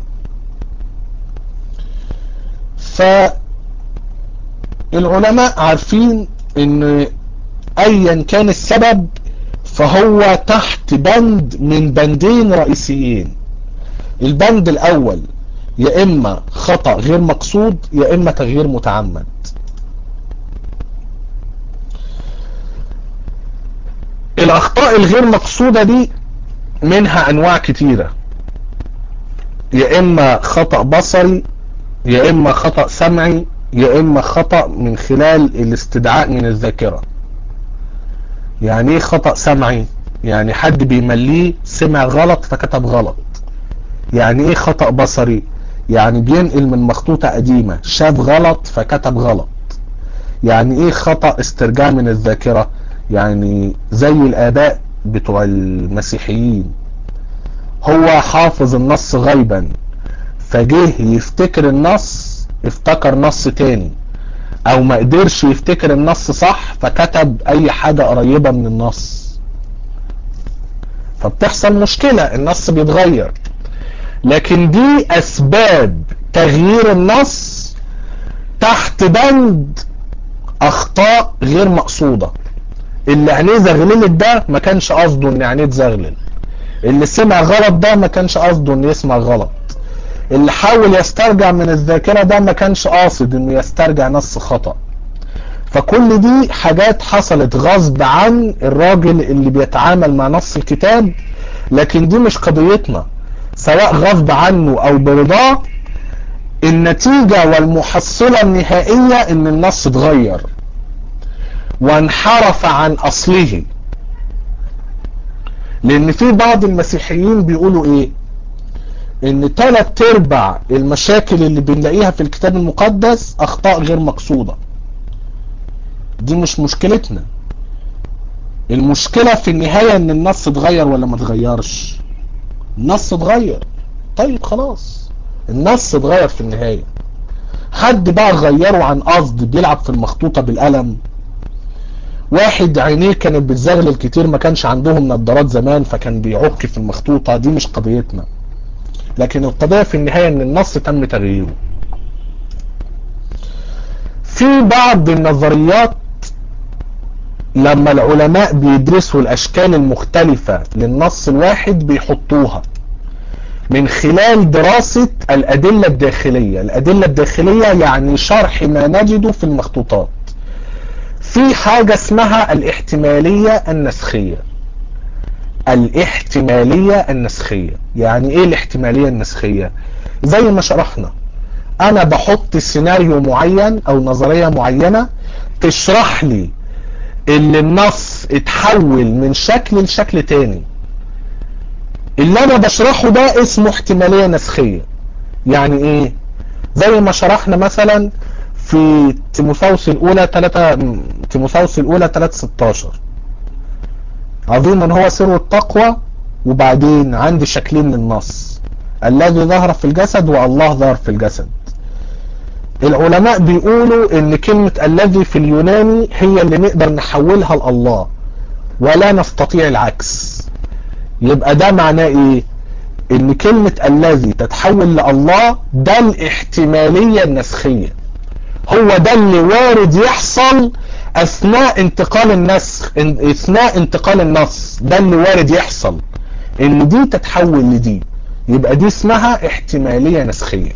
فالعلماء عارفين ان ايا كان السبب فهو تحت بند من بندين رئيسيين البند الاول يا اما خطأ غير مقصود يا اما تغيير متعمد الاخطاء الغير مقصودة دي منها انواع كتيرة يا اما خطأ بصري يا اما خطأ سمعي يا اما خطأ من خلال الاستدعاء من الذاكرة يعني ايه خطأ سمعي يعني حد بيمليه سمع غلط فكتب غلط يعني ايه خطأ بصري يعني بينقل من مخطوطة قديمة شاف غلط فكتب غلط يعني ايه خطأ استرجاع من الذاكرة يعني زي الاباء بتوع المسيحيين هو حافظ النص غيبا فجه يفتكر النص افتكر نص تاني او ما قدرش يفتكر النص صح فكتب اي حاجة قريبة من النص فبتحصل مشكلة النص بيتغير لكن دي اسباب تغيير النص تحت بند اخطاء غير مقصودة اللي عينيه زغللت ده ما كانش قصده ان عينيه تزغلل اللي سمع غلط ده ما كانش قصده ان يسمع غلط اللي حاول يسترجع من الذاكرة ده ما كانش قاصد انه يسترجع نص خطأ فكل دي حاجات حصلت غصب عن الراجل اللي بيتعامل مع نص الكتاب لكن دي مش قضيتنا سواء غصب عنه او برضاه النتيجة والمحصلة النهائية ان النص اتغير وانحرف عن اصله لان في بعض المسيحيين بيقولوا ايه ان تلات ارباع المشاكل اللي بنلاقيها في الكتاب المقدس اخطاء غير مقصودة دي مش مشكلتنا المشكلة في النهاية ان النص اتغير ولا ما اتغيرش النص اتغير طيب خلاص النص اتغير في النهاية حد بقى غيره عن قصد بيلعب في المخطوطة بالقلم واحد عينيه كانت بتزغلل كتير ما كانش عندهم نظارات زمان فكان بيعك في المخطوطة دي مش قضيتنا لكن القضية في النهاية ان النص تم تغييره في بعض النظريات لما العلماء بيدرسوا الاشكال المختلفة للنص الواحد بيحطوها من خلال دراسة الأدلة الداخلية الأدلة الداخلية يعني شرح ما نجده في المخطوطات في حاجة اسمها الاحتمالية النسخية الاحتمالية النسخية يعني ايه الاحتمالية النسخية زي ما شرحنا انا بحط سيناريو معين او نظرية معينة تشرح لي ان النص اتحول من شكل لشكل تاني اللي انا بشرحه ده اسمه احتمالية نسخية يعني ايه زي ما شرحنا مثلا في تيموثاوس الاولى 3 تيموثاوس الاولى 3 16 عظيما هو سر التقوى وبعدين عندي شكلين للنص الذي ظهر في الجسد والله ظهر في الجسد العلماء بيقولوا ان كلمة الذي في اليوناني هي اللي نقدر نحولها لله ولا نستطيع العكس يبقى ده معناه ايه ان كلمة الذي تتحول لله ده الاحتمالية النسخية هو ده اللي وارد يحصل اثناء انتقال النسخ اثناء انتقال النص ده اللي وارد يحصل ان دي تتحول لدي يبقى دي اسمها احتمالية نسخية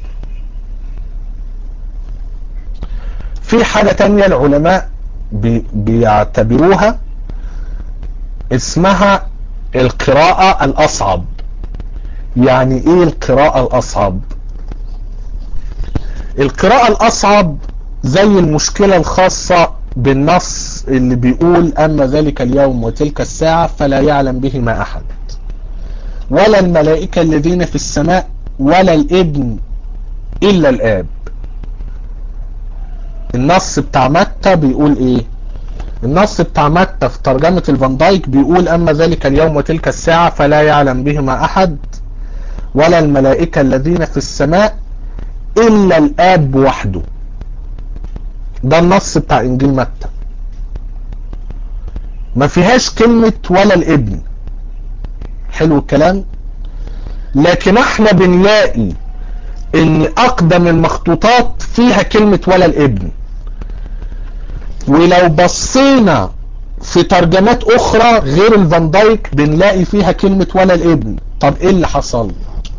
في حاجة تانية العلماء بي بيعتبروها اسمها القراءة الاصعب يعني ايه القراءة الاصعب القراءة الاصعب زي المشكلة الخاصة بالنص اللي بيقول اما ذلك اليوم وتلك الساعة فلا يعلم بهما احد ولا الملائكة الذين في السماء ولا الابن الا الاب النص بتاع متى بيقول ايه النص بتاع متى في ترجمة الفان دايك بيقول اما ذلك اليوم وتلك الساعة فلا يعلم بهما احد ولا الملائكة الذين في السماء الا الاب وحده ده النص بتاع انجيل متى ما فيهاش كلمة ولا الابن حلو الكلام لكن احنا بنلاقي ان اقدم المخطوطات فيها كلمة ولا الابن ولو بصينا في ترجمات اخرى غير الفان دايك بنلاقي فيها كلمة ولا الابن طب ايه اللي حصل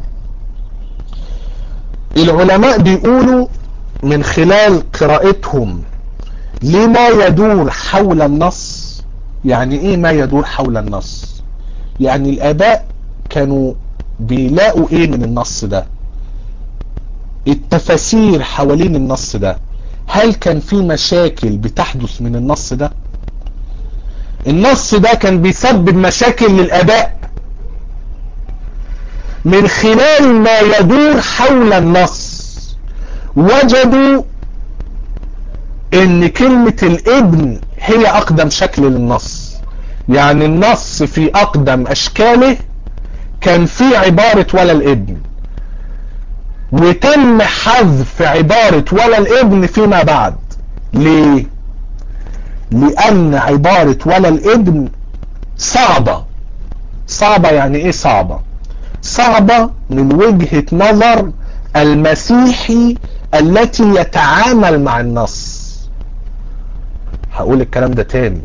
العلماء بيقولوا من خلال قراءتهم لما يدور حول النص يعني ايه ما يدور حول النص يعني الاباء كانوا بيلاقوا ايه من النص ده التفاسير حوالين النص ده هل كان في مشاكل بتحدث من النص ده النص ده كان بيسبب مشاكل للاباء من خلال ما يدور حول النص وجدوا ان كلمة الابن هي اقدم شكل للنص يعني النص في اقدم اشكاله كان في عبارة ولا الابن وتم حذف عبارة ولا الابن فيما بعد ليه لان عبارة ولا الابن صعبة صعبة يعني ايه صعبة صعبة من وجهة نظر المسيحي التي يتعامل مع النص هقول الكلام ده تاني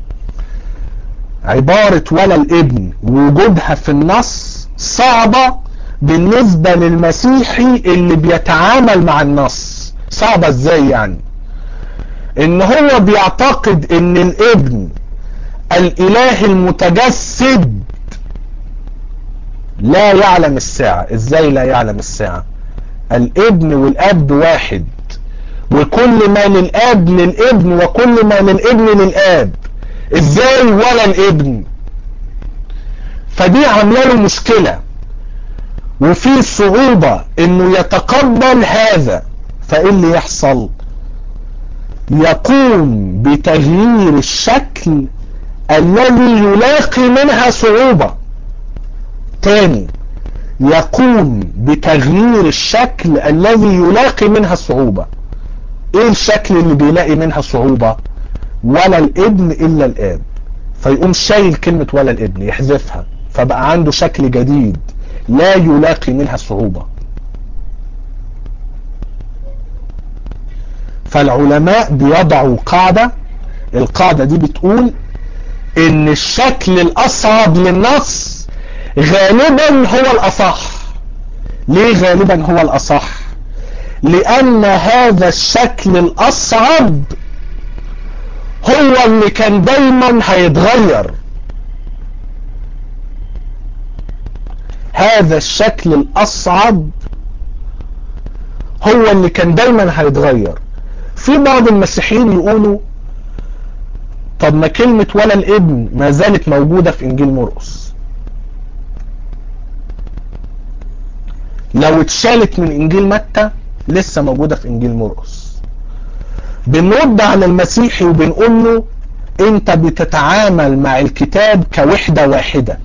عبارة ولا الابن وجودها في النص صعبة بالنسبة للمسيحي اللي بيتعامل مع النص صعبة ازاي يعني ان هو بيعتقد ان الابن الاله المتجسد لا يعلم الساعة ازاي لا يعلم الساعة الابن والاب واحد وكل ما للاب للابن وكل ما للابن للاب ازاي ولا الابن فدي عامله له مشكله وفي صعوبه انه يتقبل هذا فايه اللي يحصل يقوم بتغيير الشكل الذي يلاقي منها صعوبه تاني يقوم بتغيير الشكل الذي يلاقي منها صعوبة ايه الشكل اللي بيلاقي منها صعوبة ولا الابن الا الاب فيقوم شايل كلمة ولا الابن يحذفها فبقى عنده شكل جديد لا يلاقي منها صعوبة فالعلماء بيضعوا قاعدة القاعدة دي بتقول ان الشكل الاصعب للنص غالبا هو الاصح ليه غالبا هو الاصح لان هذا الشكل الاصعب هو اللي كان دايما هيتغير هذا الشكل الاصعب هو اللي كان دايما هيتغير في بعض المسيحيين يقولوا طب ما كلمة ولا الابن ما زالت موجودة في انجيل مرقس لو اتشالت من انجيل متى لسه موجودة في انجيل مرقس بنرد على المسيحي وبنقول له انت بتتعامل مع الكتاب كوحدة واحدة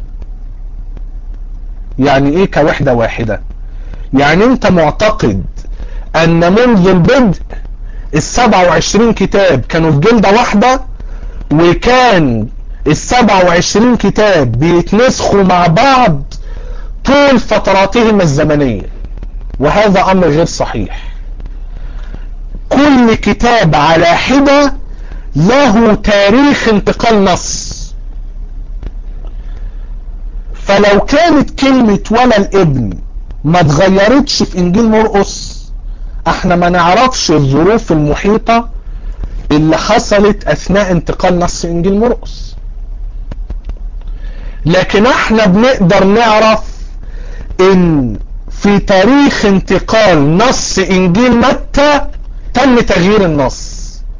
يعني ايه كوحدة واحدة يعني انت معتقد ان منذ البدء السبعة وعشرين كتاب كانوا في جلدة واحدة وكان السبعة وعشرين كتاب بيتنسخوا مع بعض طول فتراتهم الزمنية وهذا امر غير صحيح كل كتاب على حدة له تاريخ انتقال نص فلو كانت كلمة ولا الابن ما اتغيرتش في انجيل مرقس احنا ما نعرفش الظروف المحيطة اللي حصلت اثناء انتقال نص انجيل مرقس لكن احنا بنقدر نعرف ان في تاريخ انتقال نص انجيل متى تم تغيير النص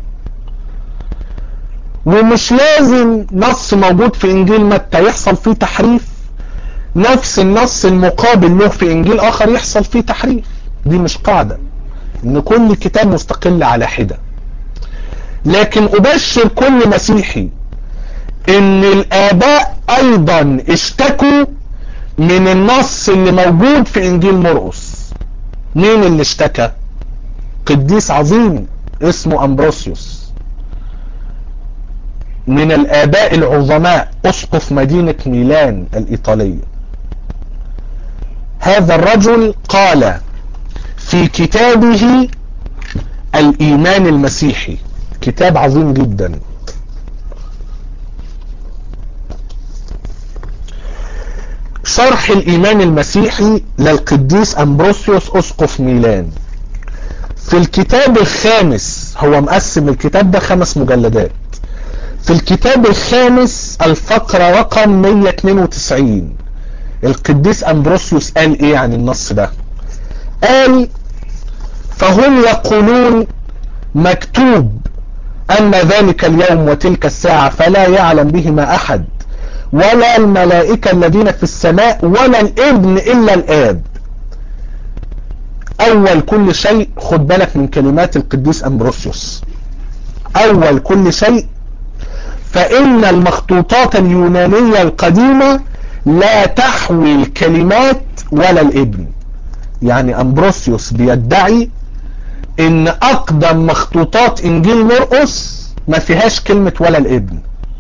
ومش لازم نص موجود في انجيل متى يحصل فيه تحريف نفس النص المقابل له في انجيل اخر يحصل فيه تحريف دي مش قاعدة ان كل كتاب مستقل على حدة لكن ابشر كل مسيحي ان الاباء ايضا اشتكوا من النص اللي موجود في انجيل مرقس مين اللي اشتكى قديس عظيم اسمه امبروسيوس من الاباء العظماء اسقف مدينة ميلان الايطالية هذا الرجل قال في كتابه الايمان المسيحي كتاب عظيم جدا شرح الايمان المسيحي للقديس امبروسيوس اسقف ميلان في الكتاب الخامس هو مقسم الكتاب ده خمس مجلدات في الكتاب الخامس الفقرة رقم 192 القديس امبروسيوس قال ايه عن النص ده قال فهم يقولون مكتوب ان ذلك اليوم وتلك الساعة فلا يعلم بهما احد ولا الملائكة الذين في السماء ولا الابن الا الاب اول كل شيء خد بالك من كلمات القديس امبروسيوس اول كل شيء فان المخطوطات اليونانية القديمة لا تحوي الكلمات ولا الابن يعني امبروسيوس بيدعي ان اقدم مخطوطات انجيل مرقس ما فيهاش كلمة ولا الابن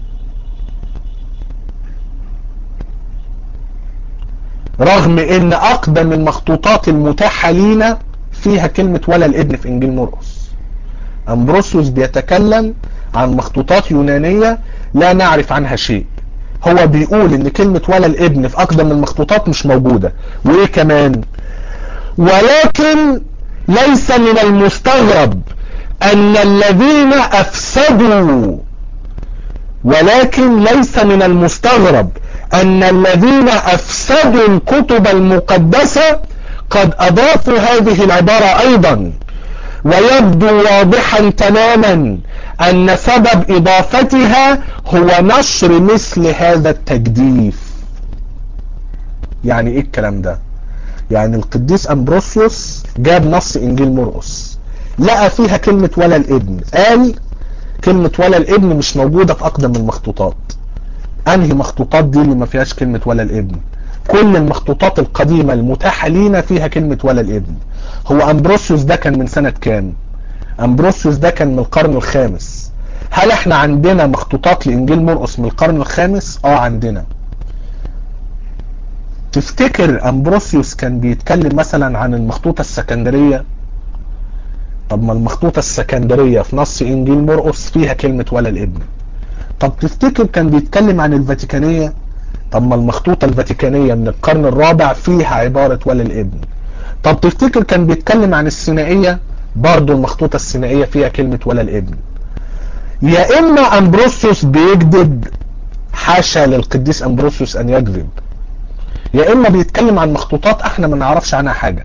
رغم ان اقدم المخطوطات المتاحة لينا فيها كلمة ولا الابن في انجيل مرقس امبروسيوس بيتكلم عن مخطوطات يونانية لا نعرف عنها شيء هو بيقول ان كلمة ولا الابن في اقدم المخطوطات مش موجودة وايه كمان ولكن ليس من المستغرب ان الذين افسدوا ولكن ليس من المستغرب ان الذين افسدوا الكتب المقدسة قد اضافوا هذه العبارة ايضا ويبدو واضحا تماما ان سبب اضافتها هو نشر مثل هذا التجديف يعني ايه الكلام ده يعني القديس امبروسيوس جاب نص انجيل مرقس لقى فيها كلمة ولا الابن قال كلمة ولا الابن مش موجودة في اقدم المخطوطات انهي مخطوطات دي اللي ما فيهاش كلمة ولا الابن كل المخطوطات القديمة المتاحة لينا فيها كلمة ولا الابن هو امبروسيوس ده كان من سنة كام امبروسيوس ده كان من القرن الخامس هل احنا عندنا مخطوطات لانجيل مرقس من القرن الخامس اه عندنا تفتكر امبروسيوس كان بيتكلم مثلا عن المخطوطة السكندرية طب ما المخطوطة السكندرية في نص انجيل مرقس فيها كلمة ولا الابن طب تفتكر كان بيتكلم عن الفاتيكانية طب ما المخطوطة الفاتيكانية من القرن الرابع فيها عبارة ولا الابن طب تفتكر كان بيتكلم عن الثنائية برضو المخطوطة الثنائية فيها كلمة ولا الابن يا اما امبروسيوس بيكذب حاشا للقديس امبروسيوس ان يكذب يا اما بيتكلم عن مخطوطات احنا ما نعرفش عنها حاجة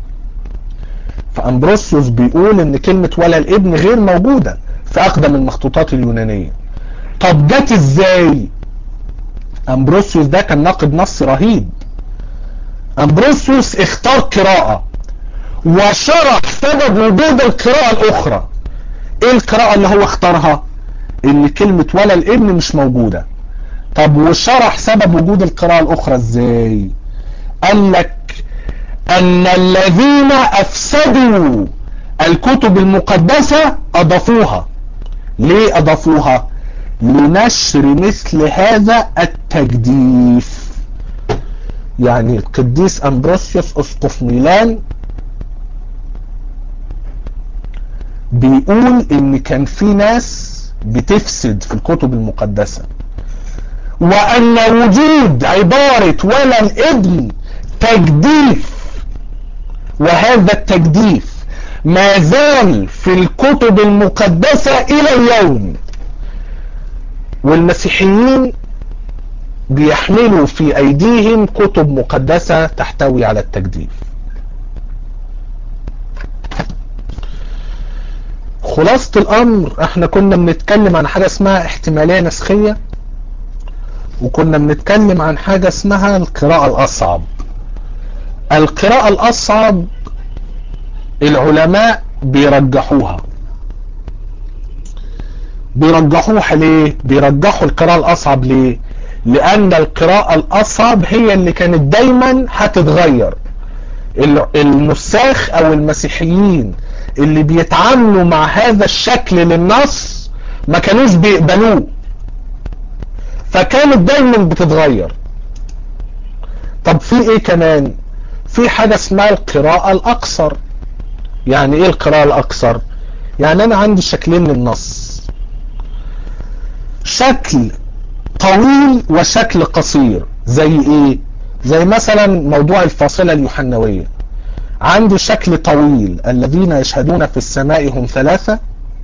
فامبروسيوس بيقول ان كلمة ولا الابن غير موجودة في اقدم المخطوطات اليونانية طب جت ازاي امبروسيوس ده كان ناقد نص رهيب امبروسيوس اختار قراءة وشرح سبب وجود القراءة الاخرى ايه القراءة اللي هو اختارها ان كلمة ولا الابن مش موجودة طب وشرح سبب وجود القراءة الاخرى ازاي قال لك ان الذين افسدوا الكتب المقدسة اضافوها ليه اضافوها لنشر مثل هذا التجديف يعني القديس امبروسيوس اسقف ميلان بيقول ان كان في ناس بتفسد في الكتب المقدسة وان وجود عبارة ولا الابن تجديف وهذا التجديف ما زال في الكتب المقدسة الى اليوم والمسيحيين بيحملوا في ايديهم كتب مقدسة تحتوي على التجديف خلاصة الامر احنا كنا بنتكلم عن حاجة اسمها احتمالية نسخية وكنا بنتكلم عن حاجة اسمها القراءة الاصعب القراءة الاصعب العلماء بيرجحوها بيرجحوها ليه بيرجحوا القراءة الاصعب ليه لان القراءة الاصعب هي اللي كانت دايما هتتغير النساخ او المسيحيين اللي بيتعاملوا مع هذا الشكل للنص ما كانوش بيقبلوه فكانت دايما بتتغير طب في ايه كمان في حاجة اسمها القراءة الاقصر يعني ايه القراءة الاقصر يعني انا عندي شكلين للنص شكل طويل وشكل قصير زي ايه زي مثلا موضوع الفاصلة اليوحنوية عندي شكل طويل الذين يشهدون في السماء هم ثلاثة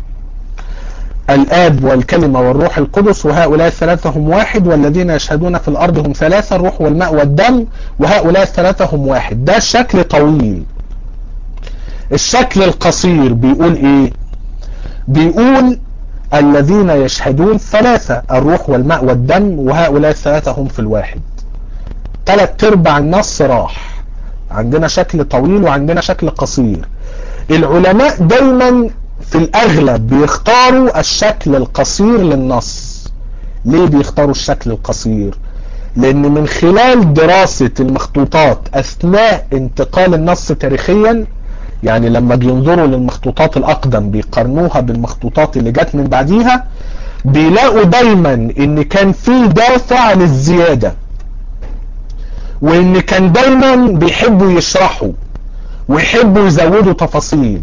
الآب والكلمة والروح القدس وهؤلاء الثلاثة هم واحد والذين يشهدون في الأرض هم ثلاثة الروح والماء والدم وهؤلاء الثلاثة هم واحد ده شكل طويل الشكل القصير بيقول ايه بيقول الذين يشهدون ثلاثة الروح والماء والدم وهؤلاء الثلاثة هم في الواحد ثلاث ارباع النص راح عندنا شكل طويل وعندنا شكل قصير العلماء دايما في الاغلب بيختاروا الشكل القصير للنص ليه بيختاروا الشكل القصير لان من خلال دراسة المخطوطات اثناء انتقال النص تاريخيا يعني لما بينظروا للمخطوطات الاقدم بيقارنوها بالمخطوطات اللي جت من بعديها بيلاقوا دايما ان كان في دافع للزيادة وان كان دايما بيحبوا يشرحوا ويحبوا يزودوا تفاصيل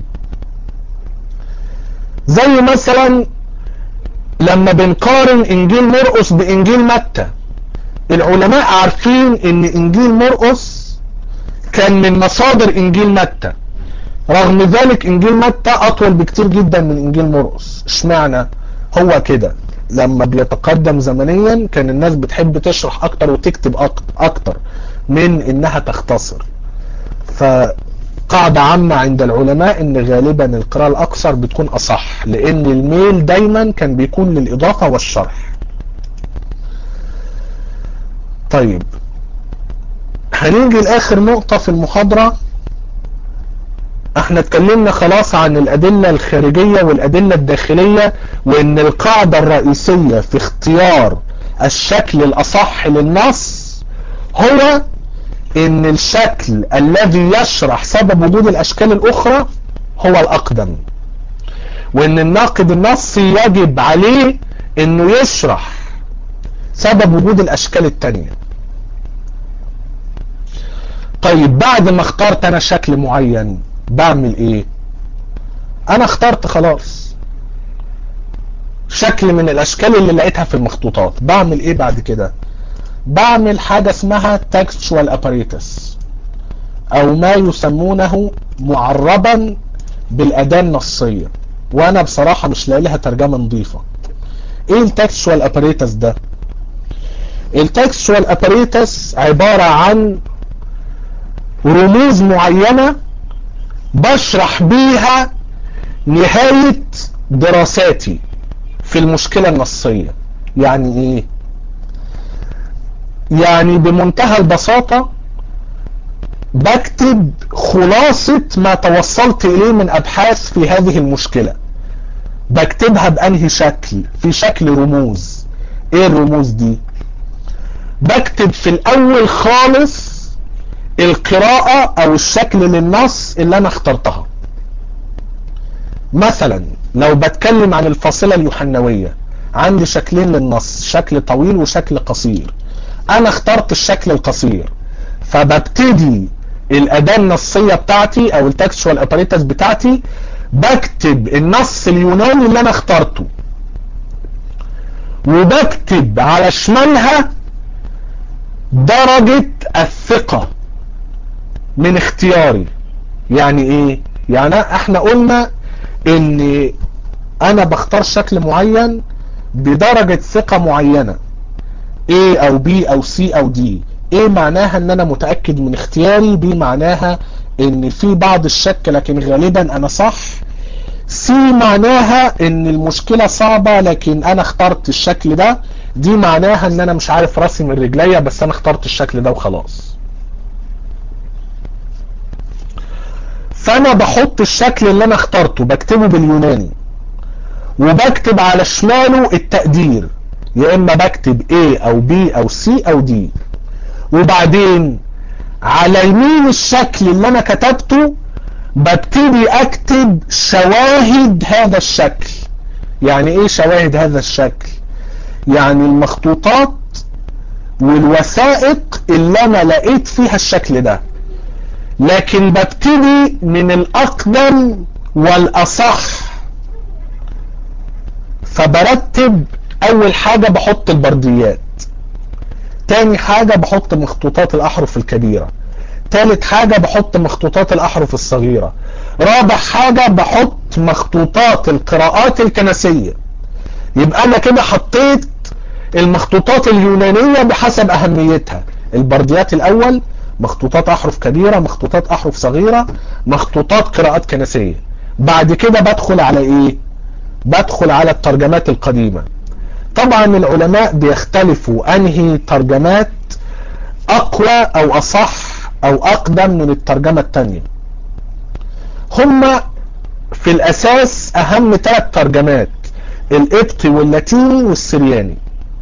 زي مثلا لما بنقارن انجيل مرقس بانجيل متى العلماء عارفين ان انجيل مرقس كان من مصادر انجيل متى رغم ذلك انجيل متى اطول بكتير جدا من انجيل مرقس اشمعنى هو كده لما بيتقدم زمنيا كان الناس بتحب تشرح اكتر وتكتب اكتر من انها تختصر فقاعدة عامة عند العلماء ان غالبا القراءة الاقصر بتكون اصح لان الميل دايما كان بيكون للاضافة والشرح طيب هنيجي لاخر نقطة في المحاضرة احنا اتكلمنا خلاص عن الادلة الخارجية والادلة الداخلية وان القاعدة الرئيسية في اختيار الشكل الاصح للنص هو ان الشكل الذي يشرح سبب وجود الاشكال الاخرى هو الاقدم وان الناقد النصي يجب عليه انه يشرح سبب وجود الاشكال التانية طيب بعد ما اخترت انا شكل معين بعمل ايه انا اخترت خلاص شكل من الاشكال اللي لقيتها في المخطوطات بعمل ايه بعد كده بعمل حاجة اسمها textual apparatus او ما يسمونه معربا بالاداة النصية وانا بصراحة مش لاقي لها ترجمة نظيفة ايه التكستوال اباريتس ده التكستوال اباريتس عبارة عن رموز معينة بشرح بيها نهاية دراساتي في المشكلة النصية يعني ايه يعني بمنتهى البساطة بكتب خلاصة ما توصلت اليه من ابحاث في هذه المشكلة بكتبها بانهي شكل في شكل رموز ايه الرموز دي بكتب في الاول خالص القراءة او الشكل للنص اللي انا اخترتها مثلا لو بتكلم عن الفاصلة اليوحنوية عندي شكلين للنص شكل طويل وشكل قصير انا اخترت الشكل القصير فببتدي الاداة النصية بتاعتي او التكستوال اباريتس بتاعتي بكتب النص اليوناني اللي انا اخترته وبكتب على شمالها درجة الثقة من اختياري يعني ايه يعني احنا قلنا ان انا بختار شكل معين بدرجة ثقة معينة A او B او C او D A معناها ان انا متأكد من اختياري B معناها ان في بعض الشك لكن غالبا انا صح C معناها ان المشكلة صعبة لكن انا اخترت الشكل ده دي معناها ان انا مش عارف راسي من رجليا بس انا اخترت الشكل ده وخلاص فانا بحط الشكل اللي انا اخترته بكتبه باليوناني وبكتب على شماله التقدير يا اما بكتب A او B او C او D وبعدين على يمين الشكل اللي انا كتبته ببتدي اكتب شواهد هذا الشكل يعني ايه شواهد هذا الشكل يعني المخطوطات والوثائق اللي انا لقيت فيها الشكل ده لكن ببتدي من الاقدم والاصح فبرتب اول حاجة بحط البرديات تاني حاجة بحط مخطوطات الاحرف الكبيرة تالت حاجة بحط مخطوطات الاحرف الصغيرة رابع حاجة بحط مخطوطات القراءات الكنسية يبقى انا كده حطيت المخطوطات اليونانية بحسب اهميتها البرديات الاول مخطوطات احرف كبيرة مخطوطات احرف صغيرة مخطوطات قراءات كنسية بعد كده بدخل على ايه بدخل على الترجمات القديمة طبعا العلماء بيختلفوا انهي ترجمات اقوى او اصح او اقدم من الترجمة التانية هما في الاساس اهم ثلاث ترجمات القبطي واللاتيني والسرياني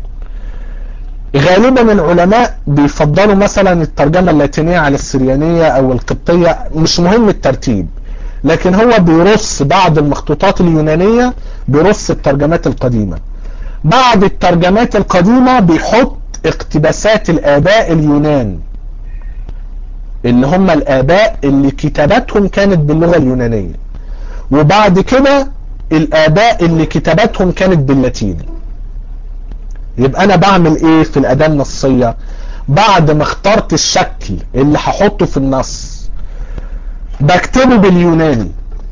غالبا العلماء بيفضلوا مثلا الترجمة اللاتينية على السريانية او القبطية مش مهم الترتيب لكن هو بيرص بعض المخطوطات اليونانية بيرص الترجمات القديمة بعد الترجمات القديمة بيحط اقتباسات الآباء اليونان اللي هم الآباء اللي كتاباتهم كانت باللغة اليونانية وبعد كده الآباء اللي كتاباتهم كانت باللاتيني يبقى أنا بعمل إيه في الأداة النصية بعد ما اخترت الشكل اللي هحطه في النص بكتبه باليوناني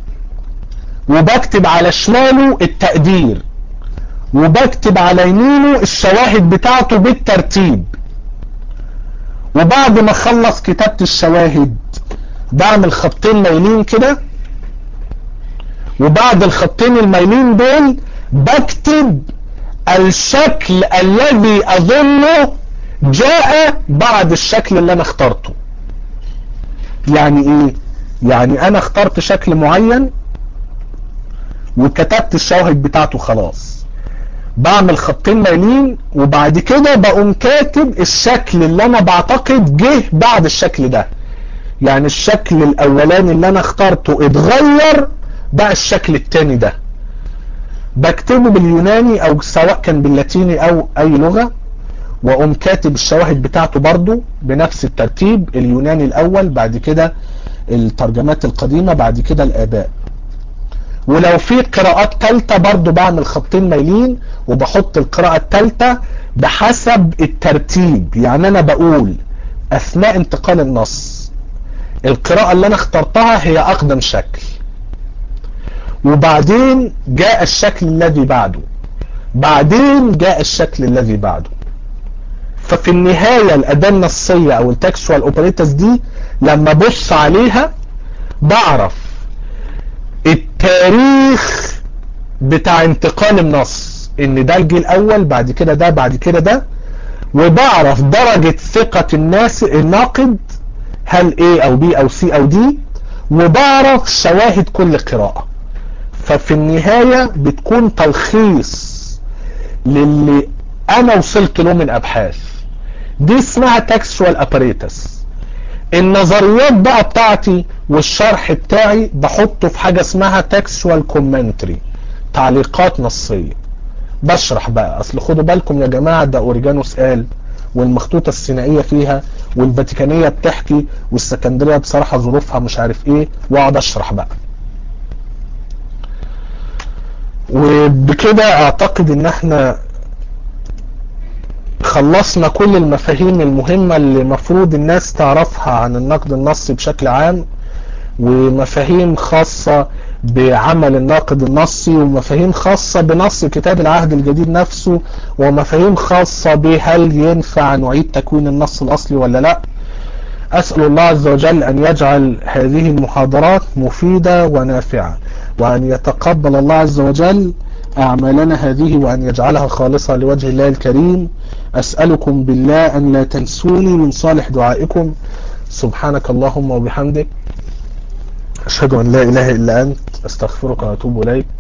وبكتب على شماله التقدير وبكتب على يمينه الشواهد بتاعته بالترتيب وبعد ما اخلص كتابة الشواهد بعمل خطين مايلين كده وبعد الخطين المايلين دول بكتب الشكل الذي اظنه جاء بعد الشكل اللي انا اخترته يعني ايه يعني انا اخترت شكل معين وكتبت الشواهد بتاعته خلاص بعمل خطين مايلين وبعد كده بقوم كاتب الشكل اللي انا بعتقد جه بعد الشكل ده يعني الشكل الاولاني اللي انا اخترته اتغير بقى الشكل التاني ده بكتبه باليوناني او سواء كان باللاتيني او اي لغة واقوم كاتب الشواهد بتاعته برضو بنفس الترتيب اليوناني الاول بعد كده الترجمات القديمة بعد كده الاباء ولو في قراءات تالتة برضو بعمل خطين مايلين وبحط القراءة التالتة بحسب الترتيب يعني انا بقول اثناء انتقال النص القراءة اللي انا اخترتها هي اقدم شكل وبعدين جاء الشكل الذي بعده بعدين جاء الشكل الذي بعده ففي النهاية الأداة النصية أو التكسوال أوبريتس دي لما بص عليها بعرف التاريخ بتاع انتقال النص ان ده الجيل الأول بعد كده ده بعد كده ده وبعرف درجة ثقة الناس الناقد هل A أو B أو C أو D وبعرف شواهد كل قراءة ففي النهاية بتكون تلخيص للي انا وصلت له من ابحاث دي اسمها تكستوال اباريتس النظريات بقى بتاعتي والشرح بتاعي بحطه في حاجة اسمها تكستوال كومنتري تعليقات نصية بشرح بقى اصل خدوا بالكم يا جماعة ده اوريجانوس قال والمخطوطة السينائية فيها والفاتيكانية بتحكي والسكندرية بصراحة ظروفها مش عارف ايه واقعد اشرح بقى وبكده اعتقد ان احنا خلصنا كل المفاهيم المهمة اللي مفروض الناس تعرفها عن النقد النصي بشكل عام ومفاهيم خاصة بعمل الناقد النصي ومفاهيم خاصة بنص كتاب العهد الجديد نفسه ومفاهيم خاصة بهل ينفع نعيد تكوين النص الأصلي ولا لا أسأل الله عز وجل أن يجعل هذه المحاضرات مفيدة ونافعة وأن يتقبل الله عز وجل أعمالنا هذه وأن يجعلها خالصة لوجه الله الكريم أسألكم بالله أن لا تنسوني من صالح دعائكم سبحانك اللهم وبحمدك أشهد أن لا إله إلا أنت أستغفرك وأتوب إليك